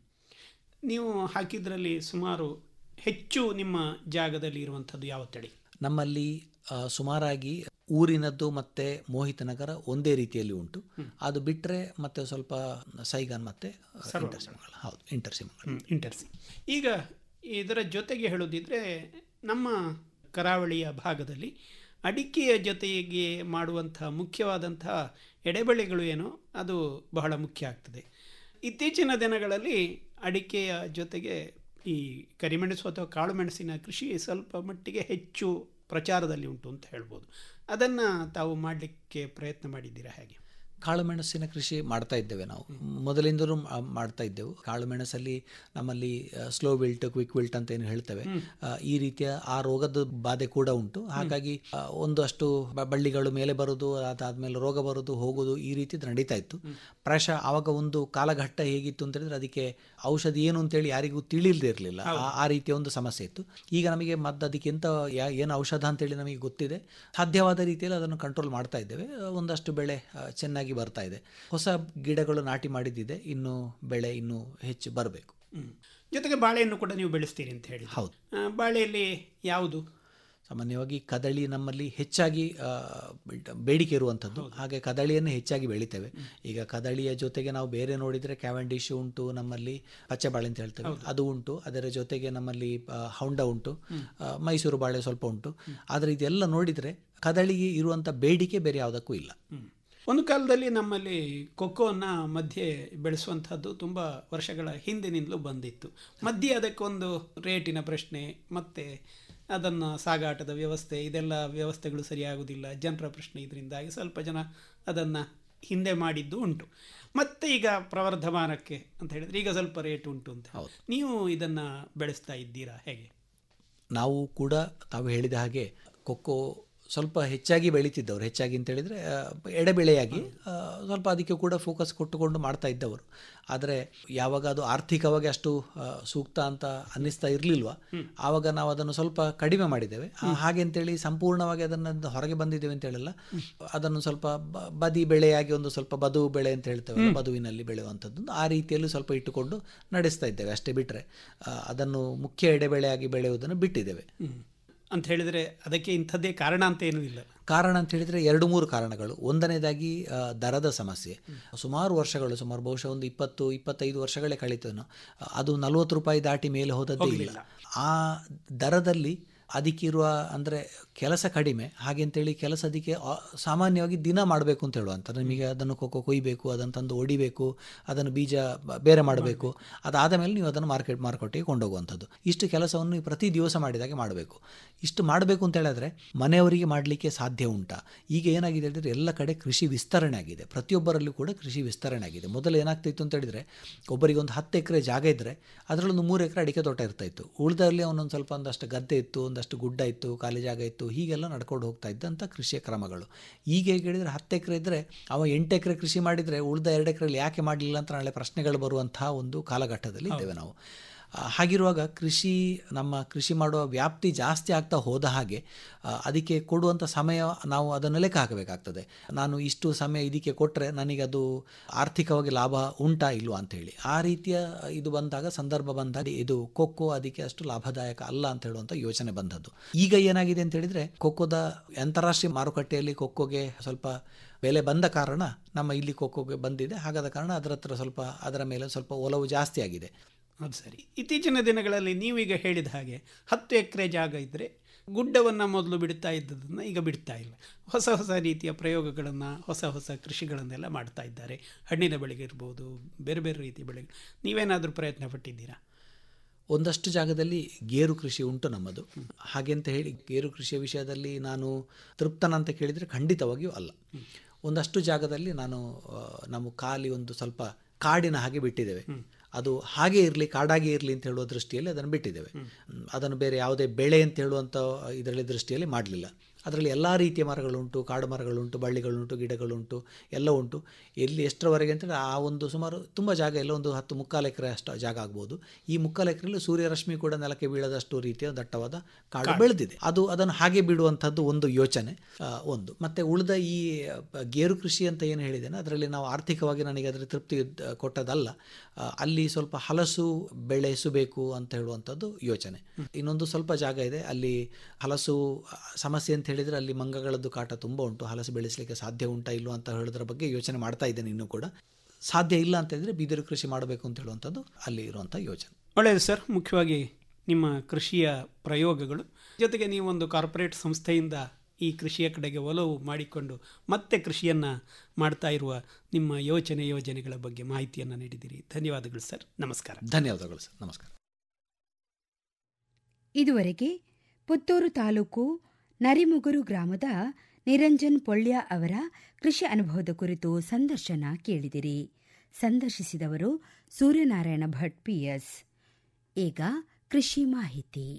ನೀವು ಹಾಕಿದ್ರಲ್ಲಿ ಸುಮಾರು ಹೆಚ್ಚು ನಿಮ್ಮ ಜಾಗದಲ್ಲಿ ಇರುವಂಥದ್ದು ಯಾವ ತಳಿ ನಮ್ಮಲ್ಲಿ ಆ, ಸುಮಾರಾಗಿ ಊರಿನದ್ದು ಮತ್ತು ಮೋಹಿತ ನಗರ ಒಂದೇ ರೀತಿಯಲ್ಲಿ ಉಂಟು ಅದು ಬಿಟ್ಟರೆ ಮತ್ತೆ ಸ್ವಲ್ಪ ಸೈಗಾನ್ ಮತ್ತು ಇಂಟರ್ಸಿ ಮಂಗಳ ಹೌದು ಇಂಟರ್ಸಿ ಮಂಗಳ ಇಂಟರ್ಸಿ ಈಗ ಇದರ ಜೊತೆಗೆ ಹೇಳೋದಿದ್ರೆ ನಮ್ಮ ಕರಾವಳಿಯ ಭಾಗದಲ್ಲಿ ಅಡಿಕೆಯ ಜೊತೆಗೆ ಮಾಡುವಂಥ ಮುಖ್ಯವಾದಂತಹ ಎಡೆಬೆಳೆಗಳು ಏನೋ ಅದು ಬಹಳ ಮುಖ್ಯ ಆಗ್ತದೆ ಇತ್ತೀಚಿನ ದಿನಗಳಲ್ಲಿ ಅಡಿಕೆಯ ಜೊತೆಗೆ ಈ ಕರಿಮೆಣಸು ಅಥವಾ ಕಾಳುಮೆಣಸಿನ ಕೃಷಿ ಸ್ವಲ್ಪ ಮಟ್ಟಿಗೆ ಹೆಚ್ಚು ಪ್ರಚಾರದಲ್ಲಿ ಉಂಟು ಅಂತ ಹೇಳ್ಬೋದು ಅದನ್ನು ತಾವು ಮಾಡಲಿಕ್ಕೆ ಪ್ರಯತ್ನ ಮಾಡಿದ್ದೀರಾ ಹೇಗೆ ಕಾಳುಮೆಣಸಿನ ಕೃಷಿ ಮಾಡ್ತಾ ಇದ್ದೇವೆ ನಾವು ಮೊದಲಿಂದಲೂ ಮಾ- ಮಾಡ್ತಾ ಇದ್ದೆವು ಕಾಳುಮೆಣಸಲ್ಲಿ ನಮ್ಮಲ್ಲಿ ಸ್ಲೋ ವಿಲ್ಟ್ ಕ್ವಿಕ್ ವಿಲ್ಟ್ ಅಂತ ಏನು ಹೇಳ್ತೇವೆ ಆ, ಈ ರೀತಿಯ ಆ ರೋಗದ ಬಾಧೆ ಕೂಡ ಉಂಟು ಹಾಗಾಗಿ ಆ, ಒಂದಷ್ಟು ಬ- ಬಳ್ಳಿಗಳು ಮೇಲೆ ಬರೋದು ಅದಾದ್ಮೇಲೆ ರೋಗ ಬರೋದು ಹೋಗೋದು ಈ ರೀತಿ ನಡೀತಾ ಇತ್ತು ಪ್ರಾಯಶಃ ಆವಾಗ ಒಂದು ಕಾಲಘಟ್ಟ ಹೇಗಿತ್ತು ಅಂತ ಹೇಳಿದ್ರೆ ಅದಕ್ಕೆ ಔಷಧಿ ಏನು ಅಂತೇಳಿ ಯಾರಿಗೂ ತಿಳಿಲ್ದೇ ಇರಲಿಲ್ಲ ಆ ರೀತಿಯ ಒಂದು ಸಮಸ್ಯೆ ಇತ್ತು ಈಗ ನಮಗೆ ಮದ್ದು ಅದಕ್ಕೆ ಎಂತ ಯಾ- ಏನು ಔಷಧ ಅಂತೇಳಿ ನಮಗೆ ಗೊತ್ತಿದೆ ಸಾಧ್ಯವಾದ ರೀತಿಯಲ್ಲಿ ಅದನ್ನು ಕಂಟ್ರೋಲ್ ಮಾಡ್ತಾ ಇದ್ದೇವೆ ಆ, ಒಂದಷ್ಟು ಬೆಳೆ ಆ, ಚೆನ್ನಾಗಿ ಬರ್ತಾ ಇದೆ ಹೊಸ ಗಿಡಗಳು ನಾಟಿ ಮಾಡಿದ್ದಿದೆ ಇನ್ನು ಬೆಳೆ ಇನ್ನೂ ಹೆಚ್ಚು ಬರಬೇಕು ಹ್ಮ್. ಜೊತೆಗೆ ಬಾಳೆಯನ್ನು ಕೂಡ ನೀವು ಬೆಳೆಸ್ತೀರಿ ಅಂತ ಹೇಳಿ ಹೌದು. ಬಾಳೆಯಲ್ಲಿ ಯಾವುದು ಸಾಮಾನ್ಯವಾಗಿ ಕದಳಿ ನಮ್ಮಲ್ಲಿ ಹೆಚ್ಚಾಗಿ ಆ, ಬೇಡಿಕೆ ಇರುವಂಥದ್ದು ಹಾಗೆ ಕದಳಿಯನ್ನು ಹೆಚ್ಚಾಗಿ ಬೆಳಿತೇವೆ ಈಗ ಕದಳಿಯ ಜೊತೆಗೆ ನಾವು ಬೇರೆ ನೋಡಿದರೆ ಕ್ಯಾವೆಂಡಿಶ್ ಉಂಟು ನಮ್ಮಲ್ಲಿ ಪಚ್ಚೆ ಬಾಳೆ ಅಂತ ಹೇಳ್ತೇವೆ ಅದು ಉಂಟು ಅದರ ಜೊತೆಗೆ ನಮ್ಮಲ್ಲಿ ಆ, ಹೌಂಡ ಉಂಟು ಆ, ಮೈಸೂರು ಬಾಳೆ ಸ್ವಲ್ಪ ಉಂಟು ಆದರೆ ಇದೆಲ್ಲ ನೋಡಿದರೆ ಕದಳಿಗೆ ಇರುವಂಥ ಬೇಡಿಕೆ ಬೇರೆ ಯಾವುದಕ್ಕೂ ಇಲ್ಲ ಒಂದು ಕಾಲದಲ್ಲಿ ನಮ್ಮಲ್ಲಿ ಕೊಕ್ಕೋನ ಮಧ್ಯೆ ಬೆಳೆಸುವಂಥದ್ದು ತುಂಬ ವರ್ಷಗಳ ಹಿಂದಿನಿಂದಲೂ ಬಂದಿತ್ತು ಮಧ್ಯೆ ಅದಕ್ಕೊಂದು ರೇಟಿನ ಪ್ರಶ್ನೆ ಮತ್ತು ಅದನ್ನು ಸಾಗಾಟದ ವ್ಯವಸ್ಥೆ ಇದೆಲ್ಲ ವ್ಯವಸ್ಥೆಗಳು ಸರಿಯಾಗುವುದಿಲ್ಲ ಜನರ ಪ್ರಶ್ನೆ ಇದರಿಂದಾಗಿ ಸ್ವಲ್ಪ ಜನ ಅದನ್ನು ಹಿಂದೆ ಮಾಡಿದ್ದು ಉಂಟು ಮತ್ತೆ ಈಗ ಪ್ರವರ್ಧಮಾನಕ್ಕೆ ಅಂತ ಹೇಳಿದ್ರೆ ಈಗ ಸ್ವಲ್ಪ ರೇಟ್ ಉಂಟು ಅಂತ ನೀವು ಇದನ್ನು ಬೆಳೆಸ್ತಾ ಇದ್ದೀರಾ ಹೇಗೆ ನಾವು ಕೂಡ ತಾವು ಹೇಳಿದ ಹಾಗೆ ಕೊಕ್ಕೋ ಸ್ವಲ್ಪ ಹೆಚ್ಚಾಗಿ ಬೆಳೀತಿದ್ದವರು ಹೆಚ್ಚಾಗಿ ಅಂತ ಹೇಳಿದರೆ ಎಡೆಬೆಳೆಯಾಗಿ ಆ, ಸ್ವಲ್ಪ ಅದಕ್ಕೆ ಕೂಡ ಫೋಕಸ್ ಕೊಟ್ಟುಕೊಂಡು ಮಾಡ್ತಾ ಇದ್ದವರು ಆದರೆ ಯಾವಾಗ ಅದು ಆರ್ಥಿಕವಾಗಿ ಅಷ್ಟು ಆ, ಸೂಕ್ತ ಅಂತ ಅನ್ನಿಸ್ತಾ ಇರಲಿಲ್ವ ಆವಾಗ ನಾವು ಅದನ್ನು ಸ್ವಲ್ಪ ಕಡಿಮೆ ಮಾಡಿದ್ದೇವೆ ಆ, ಹಾಗೆ ಅಂತೇಳಿ ಸಂಪೂರ್ಣವಾಗಿ ಅದನ್ನು ಹೊರಗೆ ಬಂದಿದ್ದೇವೆ ಅಂತ ಹೇಳಿಲ್ಲ ಅದನ್ನು ಸ್ವಲ್ಪ ಬ- ಬದಿ ಬೆಳೆಯಾಗಿ ಒಂದು ಸ್ವಲ್ಪ ಬದು ಬೆಳೆ ಅಂತ ಹೇಳ್ತೇವೆ ಹ್ಮ್. ಬದುವಿನಲ್ಲಿ ಬೆಳೆಯುವಂಥದ್ದು ಆ ರೀತಿಯಲ್ಲಿ ಸ್ವಲ್ಪ ಇಟ್ಟುಕೊಂಡು ನಡೆಸ್ತಾ ಇದ್ದೇವೆ ಅಷ್ಟೇ ಬಿಟ್ಟರೆ ಅದನ್ನು ಮುಖ್ಯ ಎಡೆಬೆಳೆಯಾಗಿ ಬೆಳೆಯುವುದನ್ನು ಬಿಟ್ಟಿದ್ದೇವೆ ಹ್ಮ್. ಅಂತ ಹೇಳಿದರೆ ಅದಕ್ಕೆ ಇಂಥದ್ದೇ ಕಾರಣ ಅಂತ ಏನೂ ಇಲ್ಲ ಕಾರಣ ಅಂತ ಹೇಳಿದರೆ ಎರಡು ಮೂರು ಕಾರಣಗಳು ಒಂದನೇದಾಗಿ ಆ, ದರದ ಸಮಸ್ಯೆ ಸುಮಾರು ವರ್ಷಗಳು ಸುಮಾರು ಬಹುಶಃ ಒಂದು ಇಪ್ಪತ್ತು ಇಪ್ಪತ್ತೈದು ವರ್ಷಗಳೇ ಕಳೀತೇನೋ ಅದು ನಲವತ್ತು ರೂಪಾಯಿ ದಾಟಿ ಮೇಲೆ ಹೋದದ್ದೇ ಇಲ್ಲ ಆ ದರದಲ್ಲಿ ಅದಕ್ಕಿರುವ ಅಂದರೆ ಕೆಲಸ ಕಡಿಮೆ ಹಾಗೆ ಅಂತೇಳಿ ಕೆಲಸ ಅದಕ್ಕೆ ಆ, ಸಾಮಾನ್ಯವಾಗಿ ದಿನ ಮಾಡಬೇಕು ಅಂತ ಹೇಳುವಂಥ ನಿಮಗೆ ಅದನ್ನು ಕೊಕ್ಕೋ ಕೊಯ್ಬೇಕು ಅದನ್ನು ತಂದು ಒಡಿಬೇಕು ಅದನ್ನು ಬೀಜ ಬ- ಬೇರೆ ಮಾಡಬೇಕು ಅದಾದ ಮೇಲೆ ನೀವು ಅದನ್ನು ಮಾರ್ಕೆಟ್ ಮಾರುಕಟ್ಟೆಗೆ ಕೊಂಡೋಗುವಂಥದ್ದು ಇಷ್ಟು ಕೆಲಸವನ್ನು ನೀವು ಪ್ರತಿ ದಿವಸ ಮಾಡಿದಾಗೆ ಮಾಡಬೇಕು ಇಷ್ಟು ಮಾಡಬೇಕು ಅಂತ ಹೇಳಿದ್ರೆ ಮನೆಯವರಿಗೆ ಮಾಡಲಿಕ್ಕೆ ಸಾಧ್ಯ ಉಂಟಾ ಈಗ ಏನಾಗಿದೆ ಹೇಳಿದ್ರೆ ಎಲ್ಲ ಕಡೆ ಕೃಷಿ ವಿಸ್ತರಣೆ ಆಗಿದೆ ಪ್ರತಿಯೊಬ್ಬರಲ್ಲೂ ಕೂಡ ಕೃಷಿ ವಿಸ್ತರಣೆ ಆಗಿದೆ ಮೊದಲು ಏನಾಗ್ತಿತ್ತು ಅಂತ ಹೇಳಿದ್ರೆ ಒಬ್ಬರಿಗೆ ಒಂದು ಹತ್ತು ಎಕರೆ ಜಾಗ ಇದ್ದರೆ ಅದರಲ್ಲೊಂದು ಮೂರು ಎಕರೆ ಅಡಿಕೆ ತೋಟ ಇರ್ತಾ ಇತ್ತು ಉಳಿದಲ್ಲಿ ಅವನೊಂದು ಸ್ವಲ್ಪ ಒಂದಷ್ಟು ಗದ್ದೆ ಇತ್ತು ಒಂದಷ್ಟು ಗುಡ್ಡ ಇತ್ತು ಖಾಲಿ ಜಾಗ ಇತ್ತು ಹೀಗೆಲ್ಲ ನಡ್ಕೊಂಡು ಹೋಗ್ತಾ ಇದ್ದಂಥ ಕೃಷಿಯ ಕ್ರಮಗಳು ಈಗ ಹೇಗೆ ಹೇಳಿದರೆ ಹತ್ತು ಎಕರೆ ಇದ್ದರೆ ಅವ ಎಂಟು ಎಕರೆ ಕೃಷಿ ಮಾಡಿದರೆ ಉಳಿದ ಎರಡು ಎಕರೆಯಲ್ಲಿ ಯಾಕೆ ಮಾಡಲಿಲ್ಲ ಅಂತ ನಾಳೆ ಪ್ರಶ್ನೆಗಳು ಬರುವಂತಹ ಒಂದು ಕಾಲಘಟ್ಟದಲ್ಲಿ ಇದ್ದೇವೆ ನಾವು ಆ, ಹಾಗಿರುವಾಗ ಕೃಷಿ ನಮ್ಮ ಕೃಷಿ ಮಾಡುವ ವ್ಯಾಪ್ತಿ ಜಾಸ್ತಿ ಆಗ್ತಾ ಹೋದ ಹಾಗೆ ಆ, ಅದಕ್ಕೆ ಕೊಡುವಂಥ ಸಮಯ ನಾವು ಅದನ್ನು ಲೆಕ್ಕ ಹಾಕಬೇಕಾಗ್ತದೆ ನಾನು ಇಷ್ಟು ಸಮಯ ಇದಕ್ಕೆ ಕೊಟ್ಟರೆ ನನಗೆ ಅದು ಆರ್ಥಿಕವಾಗಿ ಲಾಭ ಉಂಟಾ ಇಲ್ವಾ ಅಂತೇಳಿ ಆ ರೀತಿಯ ಇದು ಬಂದಾಗ ಸಂದರ್ಭ ಬಂದಾಗ ಇದು ಕೊಕ್ಕೋ ಅದಕ್ಕೆ ಅಷ್ಟು ಲಾಭದಾಯಕ ಅಲ್ಲ ಅಂತ ಹೇಳುವಂಥ ಯೋಚನೆ ಬಂದದ್ದು ಈಗ ಏನಾಗಿದೆ ಅಂತ ಹೇಳಿದರೆ ಕೊಕ್ಕೋದ ಅಂತಾರಾಷ್ಟ್ರೀಯ ಮಾರುಕಟ್ಟೆಯಲ್ಲಿ ಕೊಕ್ಕೋಗೆ ಸ್ವಲ್ಪ ಬೆಲೆ ಬಂದ ಕಾರಣ ನಮ್ಮ ಇಲ್ಲಿ ಕೊಕ್ಕೋಗೆ ಬಂದಿದೆ ಹಾಗಾದ ಕಾರಣ ಅದರ ಹತ್ರ ಸ್ವಲ್ಪ ಅದರ ಮೇಲೆ ಸ್ವಲ್ಪ ಒಲವು ಜಾಸ್ತಿ ಆಗಿದೆ ಅದು ಸರಿ ಇತ್ತೀಚಿನ ದಿನಗಳಲ್ಲಿ ನೀವೀಗ ಹೇಳಿದ ಹಾಗೆ ಹತ್ತು ಎಕರೆ ಜಾಗ ಇದ್ದರೆ ಗುಡ್ಡವನ್ನು ಮೊದಲು ಬಿಡ್ತಾ ಇದ್ದದನ್ನು ಈಗ ಬಿಡ್ತಾ ಇಲ್ಲ ಹೊಸ ಹೊಸ ರೀತಿಯ ಪ್ರಯೋಗಗಳನ್ನು ಹೊಸ ಹೊಸ ಕೃಷಿಗಳನ್ನೆಲ್ಲ ಮಾಡ್ತಾ ಇದ್ದಾರೆ ಹಣ್ಣಿನ ಬೆಳೆಗೆ ಇರ್ಬೋದು ಬೇರೆ ಬೇರೆ ರೀತಿಯ ಬೆಳೆಗಳು ನೀವೇನಾದರೂ ಪ್ರಯತ್ನ ಪಟ್ಟಿದ್ದೀರಾ ಒಂದಷ್ಟು ಜಾಗದಲ್ಲಿ ಗೇರು ಕೃಷಿ ಉಂಟು ನಮ್ಮದು ಹಾಗೆ ಅಂತ ಹೇಳಿ ಗೇರು ಕೃಷಿಯ ವಿಷಯದಲ್ಲಿ ನಾನು ತೃಪ್ತನಂತ ಕೇಳಿದರೆ ಖಂಡಿತವಾಗಿಯೂ ಅಲ್ಲ ಒಂದಷ್ಟು ಜಾಗದಲ್ಲಿ ನಾನು ಆ, ನಮ್ಮ ಖಾಲಿ ಒಂದು ಸ್ವಲ್ಪ ಕಾಡಿನ ಹಾಗೆ ಬಿಟ್ಟಿದ್ದೇವೆ ಅದು ಹಾಗೆ ಇರಲಿ ಕಾಡಾಗಿ ಇರಲಿ ಅಂತ ಹೇಳುವ ದೃಷ್ಟಿಯಲ್ಲಿ ಅದನ್ನು ಬಿಟ್ಟಿದ್ದೇವೆ ಹ್ಮ್, ಅದನ್ನು ಬೇರೆ ಯಾವುದೇ ಬೆಳೆ ಅಂತ ಹೇಳುವಂಥ ಇದರಲ್ಲಿ ದೃಷ್ಟಿಯಲ್ಲಿ ಮಾಡಲಿಲ್ಲ ಅದರಲ್ಲಿ ಎಲ್ಲ ರೀತಿಯ ಮರಗಳುಂಟು ಕಾಡು ಮರಗಳುಂಟು ಬಳ್ಳಿಗಳುಂಟು ಗಿಡಗಳುಂಟು ಎಲ್ಲ ಉಂಟು ಎಲ್ಲಿ ಎಷ್ಟರವರೆಗೆ ಅಂತೇಳಿ ಆ ಒಂದು ಸುಮಾರು ತುಂಬ ಜಾಗ ಎಲ್ಲ ಒಂದು ಹತ್ತು ಮುಕ್ಕಾಲು ಎಕರೆ ಅಷ್ಟು ಜಾಗ ಆಗ್ಬೋದು ಈ ಮುಕ್ಕಾಲು ಎಕರೆಯಲ್ಲಿ ಸೂರ್ಯರಶ್ಮಿ ಕೂಡ ನೆಲಕ್ಕೆ ಬೀಳದಷ್ಟು ರೀತಿಯ ದಟ್ಟವಾದ ಕಾಡು ಬೆಳೆದಿದೆ ಅದು ಅದನ್ನು ಹಾಗೆ ಬಿಡುವಂಥದ್ದು ಒಂದು ಯೋಚನೆ ಆ, ಒಂದು ಮತ್ತು ಉಳಿದ ಈ ಆ, ಗೇರು ಕೃಷಿ ಅಂತ ಏನು ಹೇಳಿದ್ದೇನೆ ಅದರಲ್ಲಿ ನಾವು ಆರ್ಥಿಕವಾಗಿ ನನಗೆ ಅದರ ತೃಪ್ತಿ ಆ, ಕೊಟ್ಟದಲ್ಲ ಆ, ಅಲ್ಲಿ ಸ್ವಲ್ಪ ಹಲಸು ಬೆಳೆಸಬೇಕು ಅಂತ ಹೇಳುವಂಥದ್ದು ಯೋಚನೆ ಇನ್ನೊಂದು ಸ್ವಲ್ಪ ಜಾಗ ಇದೆ ಅಲ್ಲಿ ಹಲಸು ಆ, ಸಮಸ್ಯೆ ಅಂತ ಹೇಳಿದರೆ ಅಲ್ಲಿ ಮಂಗಗಳದ್ದು ಕಾಟ ತುಂಬ ಉಂಟು ಹಲಸು ಬೆಳೆಸಲಿಕ್ಕೆ ಸಾಧ್ಯ ಉಂಟಾ ಇಲ್ವಾ ಅಂತ ಹೇಳೋದ್ರ ಬಗ್ಗೆ ಯೋಚನೆ ಮಾಡ್ತಾ ಇದ್ದೇನೆ ಇನ್ನೂ ಕೂಡ ಸಾಧ್ಯ ಇಲ್ಲ ಅಂತ ಹೇಳಿದರೆ ಬಿದಿರು ಕೃಷಿ ಮಾಡಬೇಕು ಅಂತ ಹೇಳುವಂಥದ್ದು ಅಲ್ಲಿ ಇರುವಂಥ ಯೋಚನೆ ಒಳ್ಳೆಯದು ಸರ್ ಮುಖ್ಯವಾಗಿ ನಿಮ್ಮ ಕೃಷಿಯ ಪ್ರಯೋಗಗಳು ಜೊತೆಗೆ ನೀವೊಂದು ಕಾರ್ಪೊರೇಟ್ ಸಂಸ್ಥೆಯಿಂದ ಈ ಕೃಷಿಯ ಕಡೆಗೆ ಒಲವು ಮಾಡಿಕೊಂಡು ಮತ್ತೆ ಕೃಷಿಯನ್ನು ಮಾಡ್ತಾ ಇರುವ ನಿಮ್ಮ ಯೋಚನೆ ಯೋಜನೆಗಳ ಬಗ್ಗೆ ಮಾಹಿತಿಯನ್ನು ನೀಡಿದ್ದೀರಿ ಧನ್ಯವಾದಗಳು ಸರ್ ನಮಸ್ಕಾರ ಧನ್ಯವಾದಗಳು ಸರ್ ನಮಸ್ಕಾರ ಇದುವರೆಗೆ ಪುತ್ತೂರು ತಾಲೂಕು ನರಿಮುಗುರು ಗ್ರಾಮದ ನಿರಂಜನ್ ಪೊಳ್ಯ ಅವರ ಕೃಷಿ ಅನುಭವದ ಕುರಿತು ಸಂದರ್ಶನ ಕೇಳಿದಿರಿ ಸಂದರ್ಶಿಸಿದವರು ಸೂರ್ಯನಾರಾಯಣ ಭಟ್ ಪಿಎಸ್ ಈಗ ಕೃಷಿ ಮಾಹಿತಿ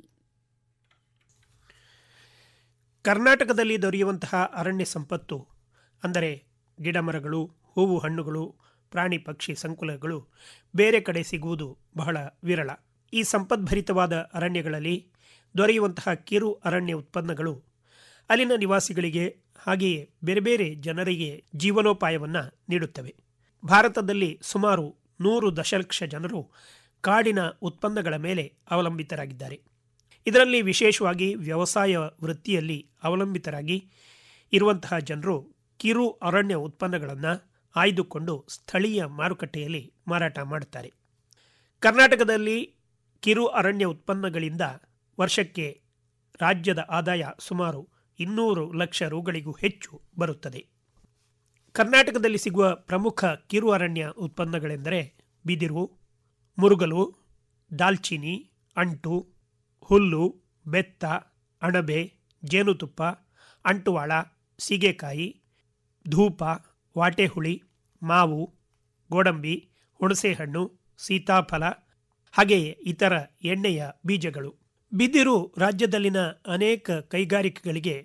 ಕರ್ನಾಟಕದಲ್ಲಿ ದೊರೆಯುವಂತಹ ಅರಣ್ಯ ಸಂಪತ್ತು ಅಂದರೆ ಗಿಡಮರಗಳು ಹೂವು ಹಣ್ಣುಗಳು ಪ್ರಾಣಿ ಪಕ್ಷಿ ಸಂಕುಲಗಳು ಬೇರೆ ಕಡೆ ಸಿಗುವುದು ಬಹಳ ವಿರಳ ಈ ಸಂಪದ್ಭರಿತವಾದ ಅರಣ್ಯಗಳಲ್ಲಿ ದೊರೆಯುವಂತಹ ಕಿರು ಅರಣ್ಯ ಉತ್ಪನ್ನಗಳು ಅಲ್ಲಿನ ನಿವಾಸಿಗಳಿಗೆ ಹಾಗೆಯೇ ಬೇರೆ ಬೇರೆ ಜನರಿಗೆ ಜೀವನೋಪಾಯವನ್ನು ನೀಡುತ್ತವೆ ಭಾರತದಲ್ಲಿ ಸುಮಾರು ನೂರು ದಶಲಕ್ಷ ಜನರು ಕಾಡಿನ ಉತ್ಪನ್ನಗಳ ಮೇಲೆ ಅವಲಂಬಿತರಾಗಿದ್ದಾರೆ ಇದರಲ್ಲಿ ವಿಶೇಷವಾಗಿ ವ್ಯವಸಾಯ ವೃತ್ತಿಯಲ್ಲಿ ಅವಲಂಬಿತರಾಗಿ ಇರುವಂತಹ ಜನರು ಕಿರು ಅರಣ್ಯ ಉತ್ಪನ್ನಗಳನ್ನು ಆಯ್ದುಕೊಂಡು ಸ್ಥಳೀಯ ಮಾರುಕಟ್ಟೆಯಲ್ಲಿ ಮಾರಾಟ ಮಾಡುತ್ತಾರೆ ಕರ್ನಾಟಕದಲ್ಲಿ ಕಿರು ಅರಣ್ಯ ಉತ್ಪನ್ನಗಳಿಂದ ವರ್ಷಕ್ಕೆ ರಾಜ್ಯದ ಆದಾಯ ಸುಮಾರು ಇನ್ನೂರು ಲಕ್ಷ ರುಗಳಿಗೂ ಹೆಚ್ಚು ಬರುತ್ತದೆ ಕರ್ನಾಟಕದಲ್ಲಿ ಸಿಗುವ ಪ್ರಮುಖ ಕಿರು ಅರಣ್ಯ ಉತ್ಪನ್ನಗಳೆಂದರೆ ಬಿದಿರು ಮುರುಗಲು ದಾಲ್ಚಿನಿ ಅಂಟು ಹುಲ್ಲು ಬೆತ್ತ ಅಣಬೆ ಜೇನುತುಪ್ಪ ಅಂಟುವಾಳ ಸೀಗೆಕಾಯಿ ಧೂಪ ವಾಟೆಹುಳಿ ಮಾವು ಗೋಡಂಬಿ ಹುಣಸೆಹಣ್ಣು ಸೀತಾಫಲ ಹಾಗೆಯೇ ಇತರ ಎಣ್ಣೆಯ ಬೀಜಗಳು ಬಿದಿರು ರಾಜ್ಯದಲ್ಲಿನ ಅನೇಕ ಕೈಗಾರಿಕೆಗಳಿಗೆ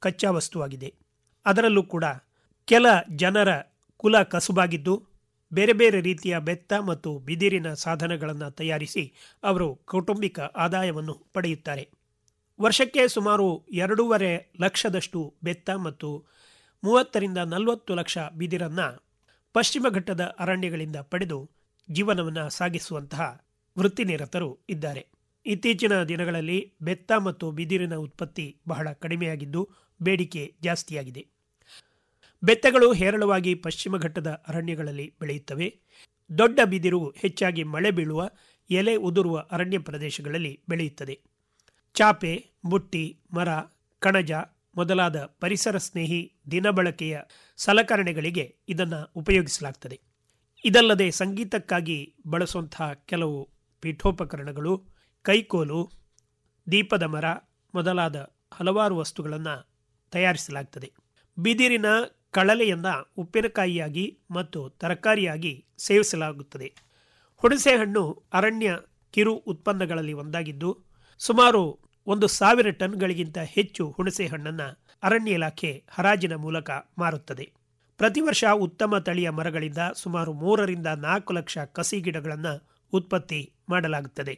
ಕಚ್ಚಾ ವಸ್ತುವಾಗಿದೆ ಅದರಲ್ಲೂ ಕೂಡ ಕೆಲ ಜನರ ಕುಲ ಕಸುಬಾಗಿದ್ದು ಬೇರೆ ಬೇರೆ ರೀತಿಯ ಬೆತ್ತ ಮತ್ತು ಬಿದಿರಿನ ಸಾಧನಗಳನ್ನು ತಯಾರಿಸಿ ಅವರು ಕೌಟುಂಬಿಕ ಆದಾಯವನ್ನು ಪಡೆಯುತ್ತಾರೆ ವರ್ಷಕ್ಕೆ ಸುಮಾರು ಎರಡೂವರೆ ಲಕ್ಷದಷ್ಟು ಬೆತ್ತ ಮತ್ತು ಮೂವತ್ತರಿಂದ ನಲವತ್ತು ಲಕ್ಷ ಬಿದಿರನ್ನು ಪಶ್ಚಿಮ ಘಟ್ಟದ ಅರಣ್ಯಗಳಿಂದ ಪಡೆದು ಜೀವನವನ್ನು ಸಾಗಿಸುವಂತಹ ವೃತ್ತಿನಿರತರು ಇದ್ದಾರೆ ಇತ್ತೀಚಿನ ದಿನಗಳಲ್ಲಿ ಬೆತ್ತ ಮತ್ತು ಬಿದಿರಿನ ಉತ್ಪತ್ತಿ ಬಹಳ ಕಡಿಮೆಯಾಗಿದ್ದು ಬೇಡಿಕೆ ಜಾಸ್ತಿಯಾಗಿದೆ ಬೆತ್ತಗಳು ಹೇರಳವಾಗಿ ಪಶ್ಚಿಮ ಘಟ್ಟದ ಅರಣ್ಯಗಳಲ್ಲಿ ಬೆಳೆಯುತ್ತವೆ ದೊಡ್ಡ ಬಿದಿರು ಹೆಚ್ಚಾಗಿ ಮಳೆ ಬೀಳುವ ಎಲೆ ಉದುರುವ ಅರಣ್ಯ ಪ್ರದೇಶಗಳಲ್ಲಿ ಬೆಳೆಯುತ್ತದೆ ಚಾಪೆ ಬುಟ್ಟಿ ಮರ ಕಣಜ ಮೊದಲಾದ ಪರಿಸರ ಸ್ನೇಹಿ ದಿನಬಳಕೆಯ ಸಲಕರಣೆಗಳಿಗೆ ಇದನ್ನು ಉಪಯೋಗಿಸಲಾಗ್ತದೆ ಇದಲ್ಲದೆ ಸಂಗೀತಕ್ಕಾಗಿ ಬಳಸುವಂತಹ ಕೆಲವು ಪೀಠೋಪಕರಣಗಳು ಕೈಕೋಲು ದೀಪದ ಮರ ಮೊದಲಾದ ಹಲವಾರು ವಸ್ತುಗಳನ್ನು ತಯಾರಿಸಲಾಗ್ತದೆ ಬಿದಿರಿನ ಕಳಲೆಯನ್ನು ಉಪ್ಪಿನಕಾಯಿಯಾಗಿ ಮತ್ತು ತರಕಾರಿಯಾಗಿ ಸೇವಿಸಲಾಗುತ್ತದೆ ಹುಣಸೆ ಹಣ್ಣು ಅರಣ್ಯ ಕಿರು ಉತ್ಪನ್ನಗಳಲ್ಲಿ ಒಂದಾಗಿದ್ದು ಸುಮಾರು ಒಂದು ಸಾವಿರ ಟನ್ಗಳಿಗಿಂತ ಹೆಚ್ಚು ಹುಣಸೆ ಹಣ್ಣನ್ನು ಅರಣ್ಯ ಇಲಾಖೆ ಹರಾಜಿನ ಮೂಲಕ ಮಾರುತ್ತದೆ ಪ್ರತಿ ವರ್ಷ ಉತ್ತಮ ತಳಿಯ ಮರಗಳಿಂದ ಸುಮಾರು ಮೂರರಿಂದ ನಾಲ್ಕು ಲಕ್ಷ ಕಸಿ ಗಿಡಗಳನ್ನು ಉತ್ಪತ್ತಿ ಮಾಡಲಾಗುತ್ತದೆ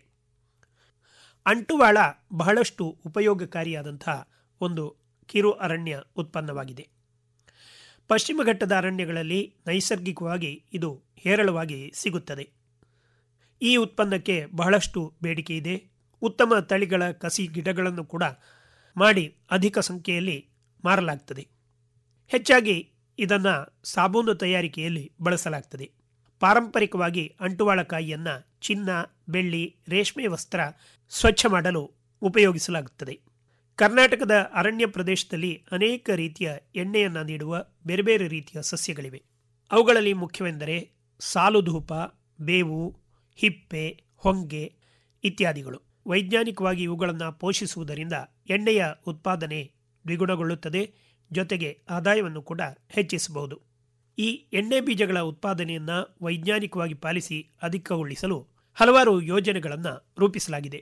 ಅಂಟುವಾಳ ಬಹಳಷ್ಟು ಉಪಯೋಗಕಾರಿಯಾದಂತಹ ಒಂದು ಕಿರು ಅರಣ್ಯ ಉತ್ಪನ್ನವಾಗಿದೆ ಪಶ್ಚಿಮ ಘಟ್ಟದ ಅರಣ್ಯಗಳಲ್ಲಿ ನೈಸರ್ಗಿಕವಾಗಿ ಇದು ಹೇರಳವಾಗಿ ಸಿಗುತ್ತದೆ ಈ ಉತ್ಪನ್ನಕ್ಕೆ ಬಹಳಷ್ಟು ಬೇಡಿಕೆ ಇದೆ ಉತ್ತಮ ತಳಿಗಳ ಕಸಿ ಗಿಡಗಳನ್ನು ಕೂಡ ಮಾಡಿ ಅಧಿಕ ಸಂಖ್ಯೆಯಲ್ಲಿ ಮಾರಲಾಗ್ತದೆ ಹೆಚ್ಚಾಗಿ ಇದನ್ನು ಸಾಬೂನು ತಯಾರಿಕೆಯಲ್ಲಿ ಬಳಸಲಾಗ್ತದೆ ಪಾರಂಪರಿಕವಾಗಿ ಅಂಟುವಾಳಕಾಯಿಯನ್ನು ಚಿನ್ನ ಬೆಳ್ಳಿ ರೇಷ್ಮೆ ವಸ್ತ್ರ ಸ್ವಚ್ಛ ಮಾಡಲು ಉಪಯೋಗಿಸಲಾಗುತ್ತದೆ ಕರ್ನಾಟಕದ ಅರಣ್ಯ ಪ್ರದೇಶದಲ್ಲಿ ಅನೇಕ ರೀತಿಯ ಎಣ್ಣೆಯನ್ನು ನೀಡುವ ಬೇರೆ ಬೇರೆ ರೀತಿಯ ಸಸ್ಯಗಳಿವೆ ಅವುಗಳಲ್ಲಿ ಮುಖ್ಯವೆಂದರೆ ಸಾಲುಧೂಪ ಬೇವು ಹಿಪ್ಪೆ ಹೊಂಗೆ ಇತ್ಯಾದಿಗಳು ವೈಜ್ಞಾನಿಕವಾಗಿ ಇವುಗಳನ್ನು ಪೋಷಿಸುವುದರಿಂದ ಎಣ್ಣೆಯ ಉತ್ಪಾದನೆ ದ್ವಿಗುಣಗೊಳ್ಳುತ್ತದೆ ಜೊತೆಗೆ ಆದಾಯವನ್ನು ಕೂಡ ಹೆಚ್ಚಿಸಬಹುದು ಈ ಎಣ್ಣೆ ಬೀಜಗಳ ಉತ್ಪಾದನೆಯನ್ನು ವೈಜ್ಞಾನಿಕವಾಗಿ ಪಾಲಿಸಿ ಅಧಿಕಗೊಳಿಸಲು ಹಲವಾರು ಯೋಜನೆಗಳನ್ನು ರೂಪಿಸಲಾಗಿದೆ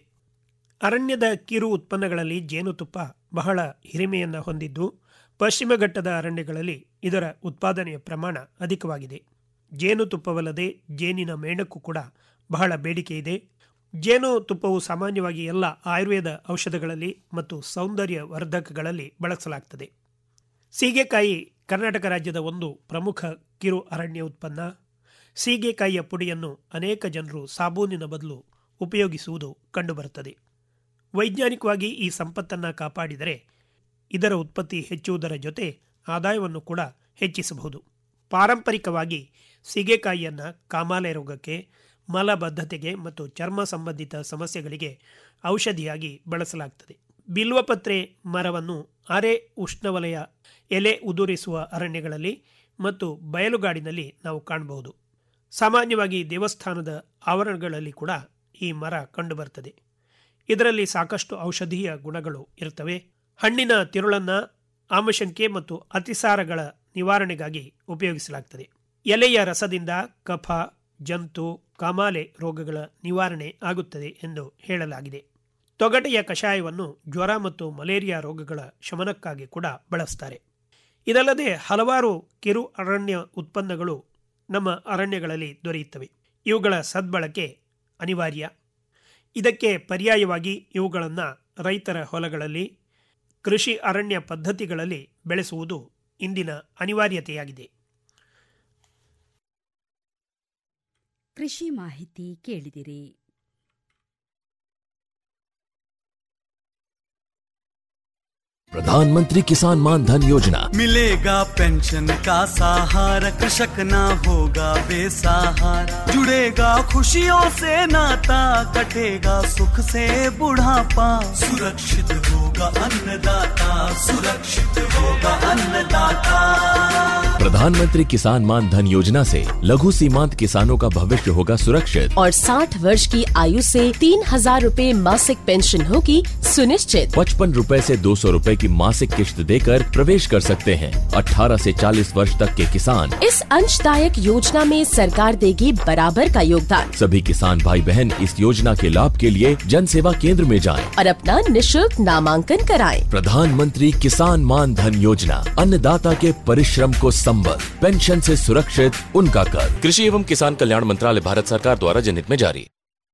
ಅರಣ್ಯದ ಕಿರು ಉತ್ಪನ್ನಗಳಲ್ಲಿ ಜೇನುತುಪ್ಪ ಬಹಳ ಹಿರಿಮೆಯನ್ನು ಹೊಂದಿದ್ದು ಪಶ್ಚಿಮ ಘಟ್ಟದ ಅರಣ್ಯಗಳಲ್ಲಿ ಇದರ ಉತ್ಪಾದನೆಯ ಪ್ರಮಾಣ ಅಧಿಕವಾಗಿದೆ ಜೇನುತುಪ್ಪವಲ್ಲದೆ ಜೇನಿನ ಮೇಣಕ್ಕೂ ಕೂಡ ಬಹಳ ಬೇಡಿಕೆ ಇದೆ ಜೇನು ತುಪ್ಪವು ಸಾಮಾನ್ಯವಾಗಿ ಎಲ್ಲ ಆಯುರ್ವೇದ ಔಷಧಗಳಲ್ಲಿ ಮತ್ತು ಸೌಂದರ್ಯ ವರ್ಧಕಗಳಲ್ಲಿ ಬಳಸಲಾಗ್ತದೆ ಸೀಗೆಕಾಯಿ ಕರ್ನಾಟಕ ರಾಜ್ಯದ ಒಂದು ಪ್ರಮುಖ ಕಿರು ಅರಣ್ಯ ಉತ್ಪನ್ನ ಸೀಗೆಕಾಯಿಯ ಪುಡಿಯನ್ನು ಅನೇಕ ಜನರು ಸಾಬೂನಿನ ಬದಲು ಉಪಯೋಗಿಸುವುದು ಕಂಡುಬರುತ್ತದೆ ವೈಜ್ಞಾನಿಕವಾಗಿ ಈ ಸಂಪತ್ತನ್ನು ಕಾಪಾಡಿದರೆ ಇದರ ಉತ್ಪತ್ತಿ ಹೆಚ್ಚುವುದರ ಜೊತೆ ಆದಾಯವನ್ನು ಕೂಡ ಹೆಚ್ಚಿಸಬಹುದು ಪಾರಂಪರಿಕವಾಗಿ ಸೀಗೆಕಾಯಿಯನ್ನು ಕಾಮಾಲೆ ರೋಗಕ್ಕೆ ಮಲಬದ್ಧತೆಗೆ ಮತ್ತು ಚರ್ಮ ಸಂಬಂಧಿತ ಸಮಸ್ಯೆಗಳಿಗೆ ಔಷಧಿಯಾಗಿ ಬಳಸಲಾಗ್ತದೆ ಬಿಲ್ವಪತ್ರೆ ಮರವನ್ನು ಅರೆ ಉಷ್ಣವಲಯ ಎಲೆ ಉದುರಿಸುವ ಅರಣ್ಯಗಳಲ್ಲಿ ಮತ್ತು ಬಯಲುಗಾಡಿನಲ್ಲಿ ನಾವು ಕಾಣಬಹುದು ಸಾಮಾನ್ಯವಾಗಿ ದೇವಸ್ಥಾನದ ಆವರಣಗಳಲ್ಲಿ ಕೂಡ ಈ ಮರ ಕಂಡುಬರ್ತದೆ ಇದರಲ್ಲಿ ಸಾಕಷ್ಟು ಔಷಧೀಯ ಗುಣಗಳು ಇರ್ತವೆ ಹಣ್ಣಿನ ತಿರುಳನ್ನು ಆಮಶಂಕೆ ಮತ್ತು ಅತಿಸಾರಗಳ ನಿವಾರಣೆಗಾಗಿ ಉಪಯೋಗಿಸಲಾಗ್ತದೆ ಎಲೆಯ ರಸದಿಂದ ಕಫ ಜಂತು ಕಾಮಾಲೆ ರೋಗಗಳ ನಿವಾರಣೆ ಆಗುತ್ತದೆ ಎಂದು ಹೇಳಲಾಗಿದೆ ತೊಗಟೆಯ ಕಷಾಯವನ್ನು ಜ್ವರ ಮತ್ತು ಮಲೇರಿಯಾ ರೋಗಗಳ ಶಮನಕ್ಕಾಗಿ ಕೂಡ ಬಳಸ್ತಾರೆ ಇದಲ್ಲದೆ ಹಲವಾರು ಕಿರು ಅರಣ್ಯ ಉತ್ಪನ್ನಗಳು ನಮ್ಮ ಅರಣ್ಯಗಳಲ್ಲಿ ದೊರೆಯುತ್ತವೆ ಇವುಗಳ ಸದ್ಬಳಕೆ ಅನಿವಾರ್ಯ ಇದಕ್ಕೆ ಪರ್ಯಾಯವಾಗಿ ಇವುಗಳನ್ನು ರೈತರ ಹೊಲಗಳಲ್ಲಿ ಕೃಷಿ ಅರಣ್ಯ ಪದ್ಧತಿಗಳಲ್ಲಿ ಬೆಳೆಸುವುದು ಇಂದಿನ ಅನಿವಾರ್ಯತೆಯಾಗಿದೆ ಕೃಷಿ ಮಾಹಿತಿ ಕೇಳಿದಿರಿ प्रधानमंत्री किसान मान धन योजना मिलेगा पेंशन का सहारा कृषक ना होगा बेसहारा जुड़ेगा खुशियों से नाता कटेगा सुख से बुढ़ापा सुरक्षित होगा अन्नदाता सुरक्षित होगा अन्नदाता प्रधानमंत्री किसान मान धन योजना से लघु सीमांत किसानों का भविष्य होगा सुरक्षित और 60 वर्ष की आयु से तीन हजार रूपए मासिक पेंशन होगी सुनिश्चित पचपन रूपए ऐसी दो सौ रूपए की मासिक किश्त देकर प्रवेश कर सकते हैं 18 से 40 वर्ष तक के किसान इस अंशदायक योजना में सरकार देगी बराबर का योगदान सभी किसान भाई बहन इस योजना के लाभ के लिए जन सेवा केंद्र में जाएं। और अपना निशुल्क नामांकन कराएं। प्रधानमंत्री किसान मान धन योजना अन्नदाता के परिश्रम को संबल पेंशन से सुरक्षित उनका कर कृषि एवं किसान कल्याण मंत्रालय भारत सरकार द्वारा जनहित में जारी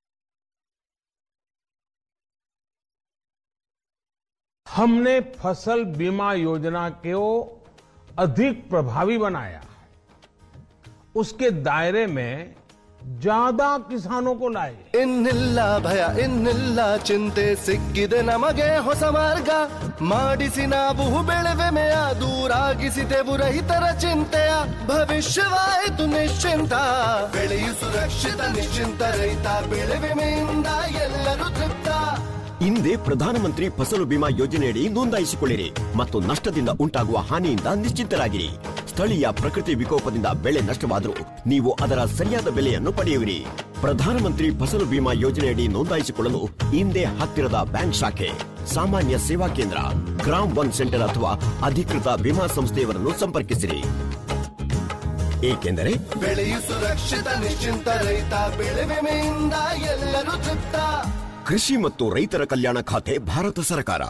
हमने फसल बीमा योजना को अधिक प्रभावी बनाया उसके दायरे में ज्यादा किसानों को लाए ಇನ್ನಿಲ್ಲ ಭಯ ಇನ್ನಿಲ್ಲ ಚಿಂತೆ ಸಿಕ್ಕಿದೆ ನಮಗೆ ಹೊಸ ಮಾರ್ಗ ಮಾಡಿಸಿ ನಾವು ಬೆಳೆವೆಮೆಯ ದೂರಾಗಿಸಿದೆವು ರೈತರ ಚಿಂತೆಯ ಭವಿಷ್ಯವಾಯಿತು ನಿಶ್ಚಿಂತ ಬೆಳೆಯು ಸುರಕ್ಷಿತ ನಿಶ್ಚಿಂತ ರೈತ ಬೆಳೆ ವಿಮೆಯಿಂದ ಎಲ್ಲರೂ ತೃಪ್ತ ಹಿಂದೆ ಪ್ರಧಾನಮಂತ್ರಿ ಫಸಲು ಬಿಮಾ ಯೋಜನೆಯಡಿ ನೋಂದಾಯಿಸಿಕೊಳ್ಳಿರಿ ಮತ್ತು ನಷ್ಟದಿಂದ ಉಂಟಾಗುವ ಹಾನಿಯಿಂದ ನಿಶ್ಚಿಂತರಾಗಿರಿ ಸ್ಥಳೀಯ ಪ್ರಕೃತಿ ವಿಕೋಪದಿಂದ ಬೆಳೆ ನಷ್ಟವಾದರೂ ನೀವು ಅದರ ಸರಿಯಾದ ಬೆಲೆಯನ್ನು ಪಡೆಯುವಿರಿ ಪ್ರಧಾನಮಂತ್ರಿ ಫಸಲು ಬಿಮಾ ಯೋಜನೆಯಡಿ ನೋಂದಾಯಿಸಿಕೊಳ್ಳಲು ಹಿಂದೆ ಹತ್ತಿರದ ಬ್ಯಾಂಕ್ ಶಾಖೆ ಸಾಮಾನ್ಯ ಸೇವಾ ಕೇಂದ್ರ ಗ್ರಾಮ್ ಒನ್ ಸೆಂಟರ್ ಅಥವಾ ಅಧಿಕೃತ ವಿಮಾ ಸಂಸ್ಥೆಯವರನ್ನು ಸಂಪರ್ಕಿಸಿರಿ ಏಕೆಂದರೆ ಬೆಳೆಯು ಸುರಕ್ಷಿತ ನಿಶ್ಚಿಂತ ರೈತ ಬೆಳೆ ವಿಮೆಯಿಂದ ಎಲ್ಲರೂ ತೃಪ್ತ ಕೃಷಿ ಮತ್ತು ರೈತರ ಕಲ್ಯಾಣ ಖಾತೆ ಭಾರತ ಸರ್ಕಾರ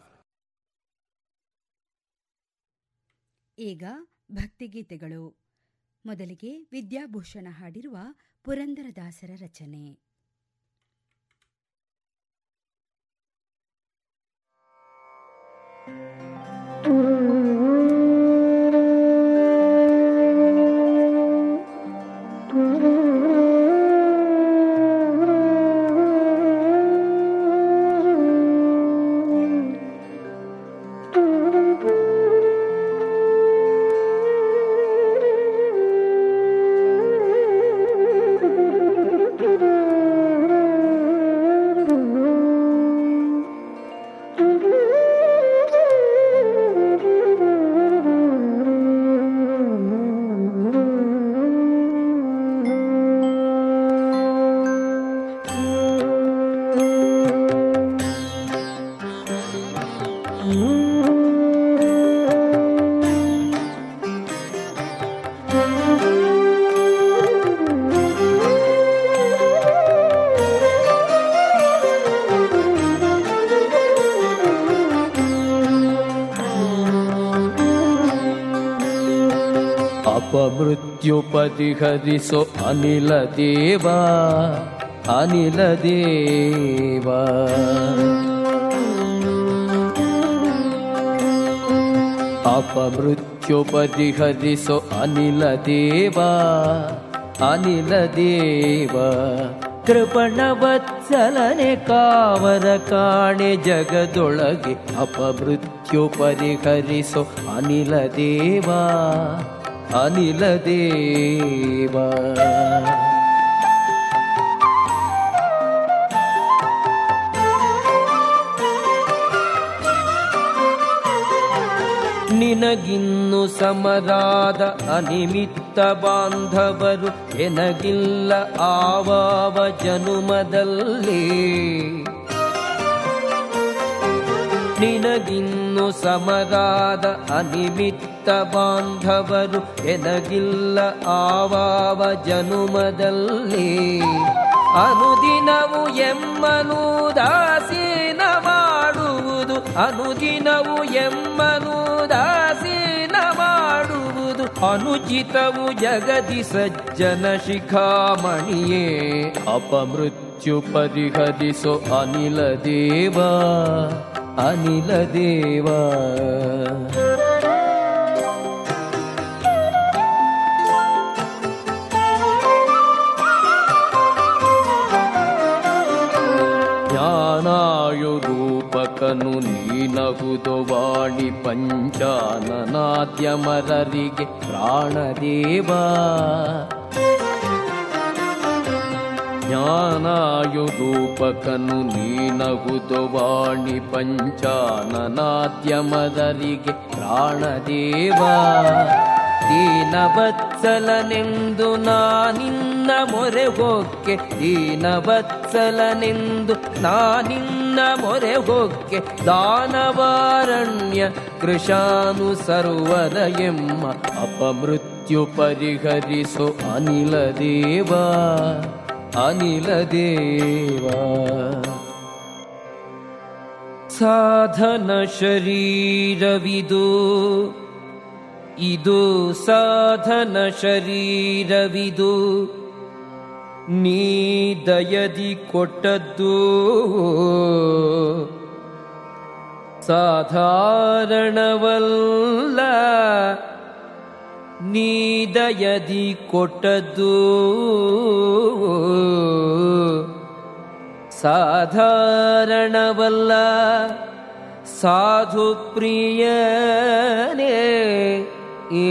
ಈಗ ಭಕ್ತಿಗೀತೆಗಳು ಮೊದಲಿಗೆ ವಿದ್ಯಾಭೂಷಣ ಹಾಡಿರುವ ಪುರಂದರದಾಸರ ರಚನೆ ಅಪಮೃತ್ಯುಪತಿಹರಿಸೋ ಅನಿಲ ದೇವ ಅನಿಲ ದೇವ ಅಪಮೃತ್ಯುಪತಿಹರಿಸೋ ಅನಿಲ ದೇವ ಅನಿಲ ದೇವ ಕೃಪಣವತ್ಸಲನೆ ಕಾವರ ಕಾಣೆ ಜಗದೊಳಗೆ ಅಪಮೃತ್ಯು ಪರಿಹರಿಸೋ ಅನಿಲ ದೇವ ಅನಿಲ ದೇವ ನಿನಗಿನ್ನು ಸಮರಾದ ಅನಿಮಿತ್ತ ಬಾಂಧವರು ಎನಗಿಲ್ಲ ಆವಾವ ಜನುಮದಲ್ಲಿ ನಿನಗಿನ್ನು ಸಮರಾದ ಅನಿಮಿತ್ತ ಬಾಂಧವರು ಎನಗಿಲ್ಲ ಆವಾವ ಜನುಮದಲ್ಲಿ ಅನುದಿನವು ಎಮ್ಮನು ದಾಸೀನ ಮಾಡುವುದು ಅನುದಿನವು ಎಮ್ಮನು ದಾಸೀನ ಮಾಡುವುದು ಅನುಚಿತವು ಜಗದಿ ಸಜ್ಜನ ಶಿಖಾಮಣಿಯೇ ಅಪಮೃತ್ಯು ಪರಿಹರಿಸೋ ಅನಿಲ ದೇವ ಅನಿಲ ದೇವ ಜ್ಞಾನಾಯು ರೂಪಕನು ನೀನಹುದು ವಾಣಿ ಪಂಚಾನನಾದ್ಯಮರರಿಗೆ ಪ್ರಾಣದೇವ ಜ್ಞಾನಾಯು ರೂಪಕನು ನೀನಹುದು ವಾಣಿ ಪಂಚಾನನಾದ್ಯಮರರಿಗೆ ಪ್ರಾಣದೇವ ದೀನವತ್ಸಲನೆಂದು ನಾನಿನ್ನ ಮೊರೆ ಹೊಕ್ಕೆ ದೀನವತ್ಸಲನೆಂದು ನಾನಿನ್ನ ಮೊರೆ ಹೊಕ್ಕೆ ದಾನವಾರಣ್ಯ ಕೃಶಾನು ಸರ್ವರ ಎಮ್ಮ ಅಪಮೃತ್ಯು ಪರಿಹರಿಸೋ ಅನಿಲ ದೇವ ಅನಿಲ ದೇವ ಸಾಧನ ಶರೀರವಿದು ಇದು ಸಾಧನ ಶರೀರವಿದು ನೀ ದಯದಿ ಕೊಟ್ಟದ್ದು ಸಾಧಾರಣವಲ್ಲ ನೀ ದಯದಿ ಕೊಟ್ಟದ್ದು ಸಾಧಾರಣವಲ್ಲ ಸಾಧು ಪ್ರಿಯನೇ ಏ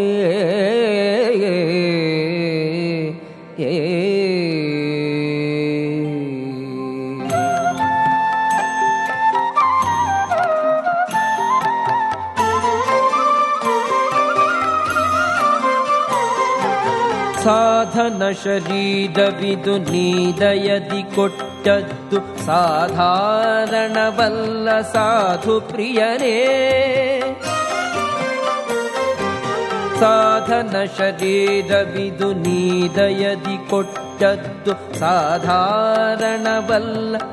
ಸಾಧನ ಶರೀರವಿದು ನೀದಯದಿ ಕೊಟ್ಟದ್ದು ಸಾಧಾರಣವಲ್ಲ ಸಾಧು ಪ್ರಿಯನೇ ಸಾಧನ ಶರೀರವಿದು ನೀದಯದಿ ಕೊಟ್ಟದ್ದು ಸಾಧಾರಣವಲ್ಲ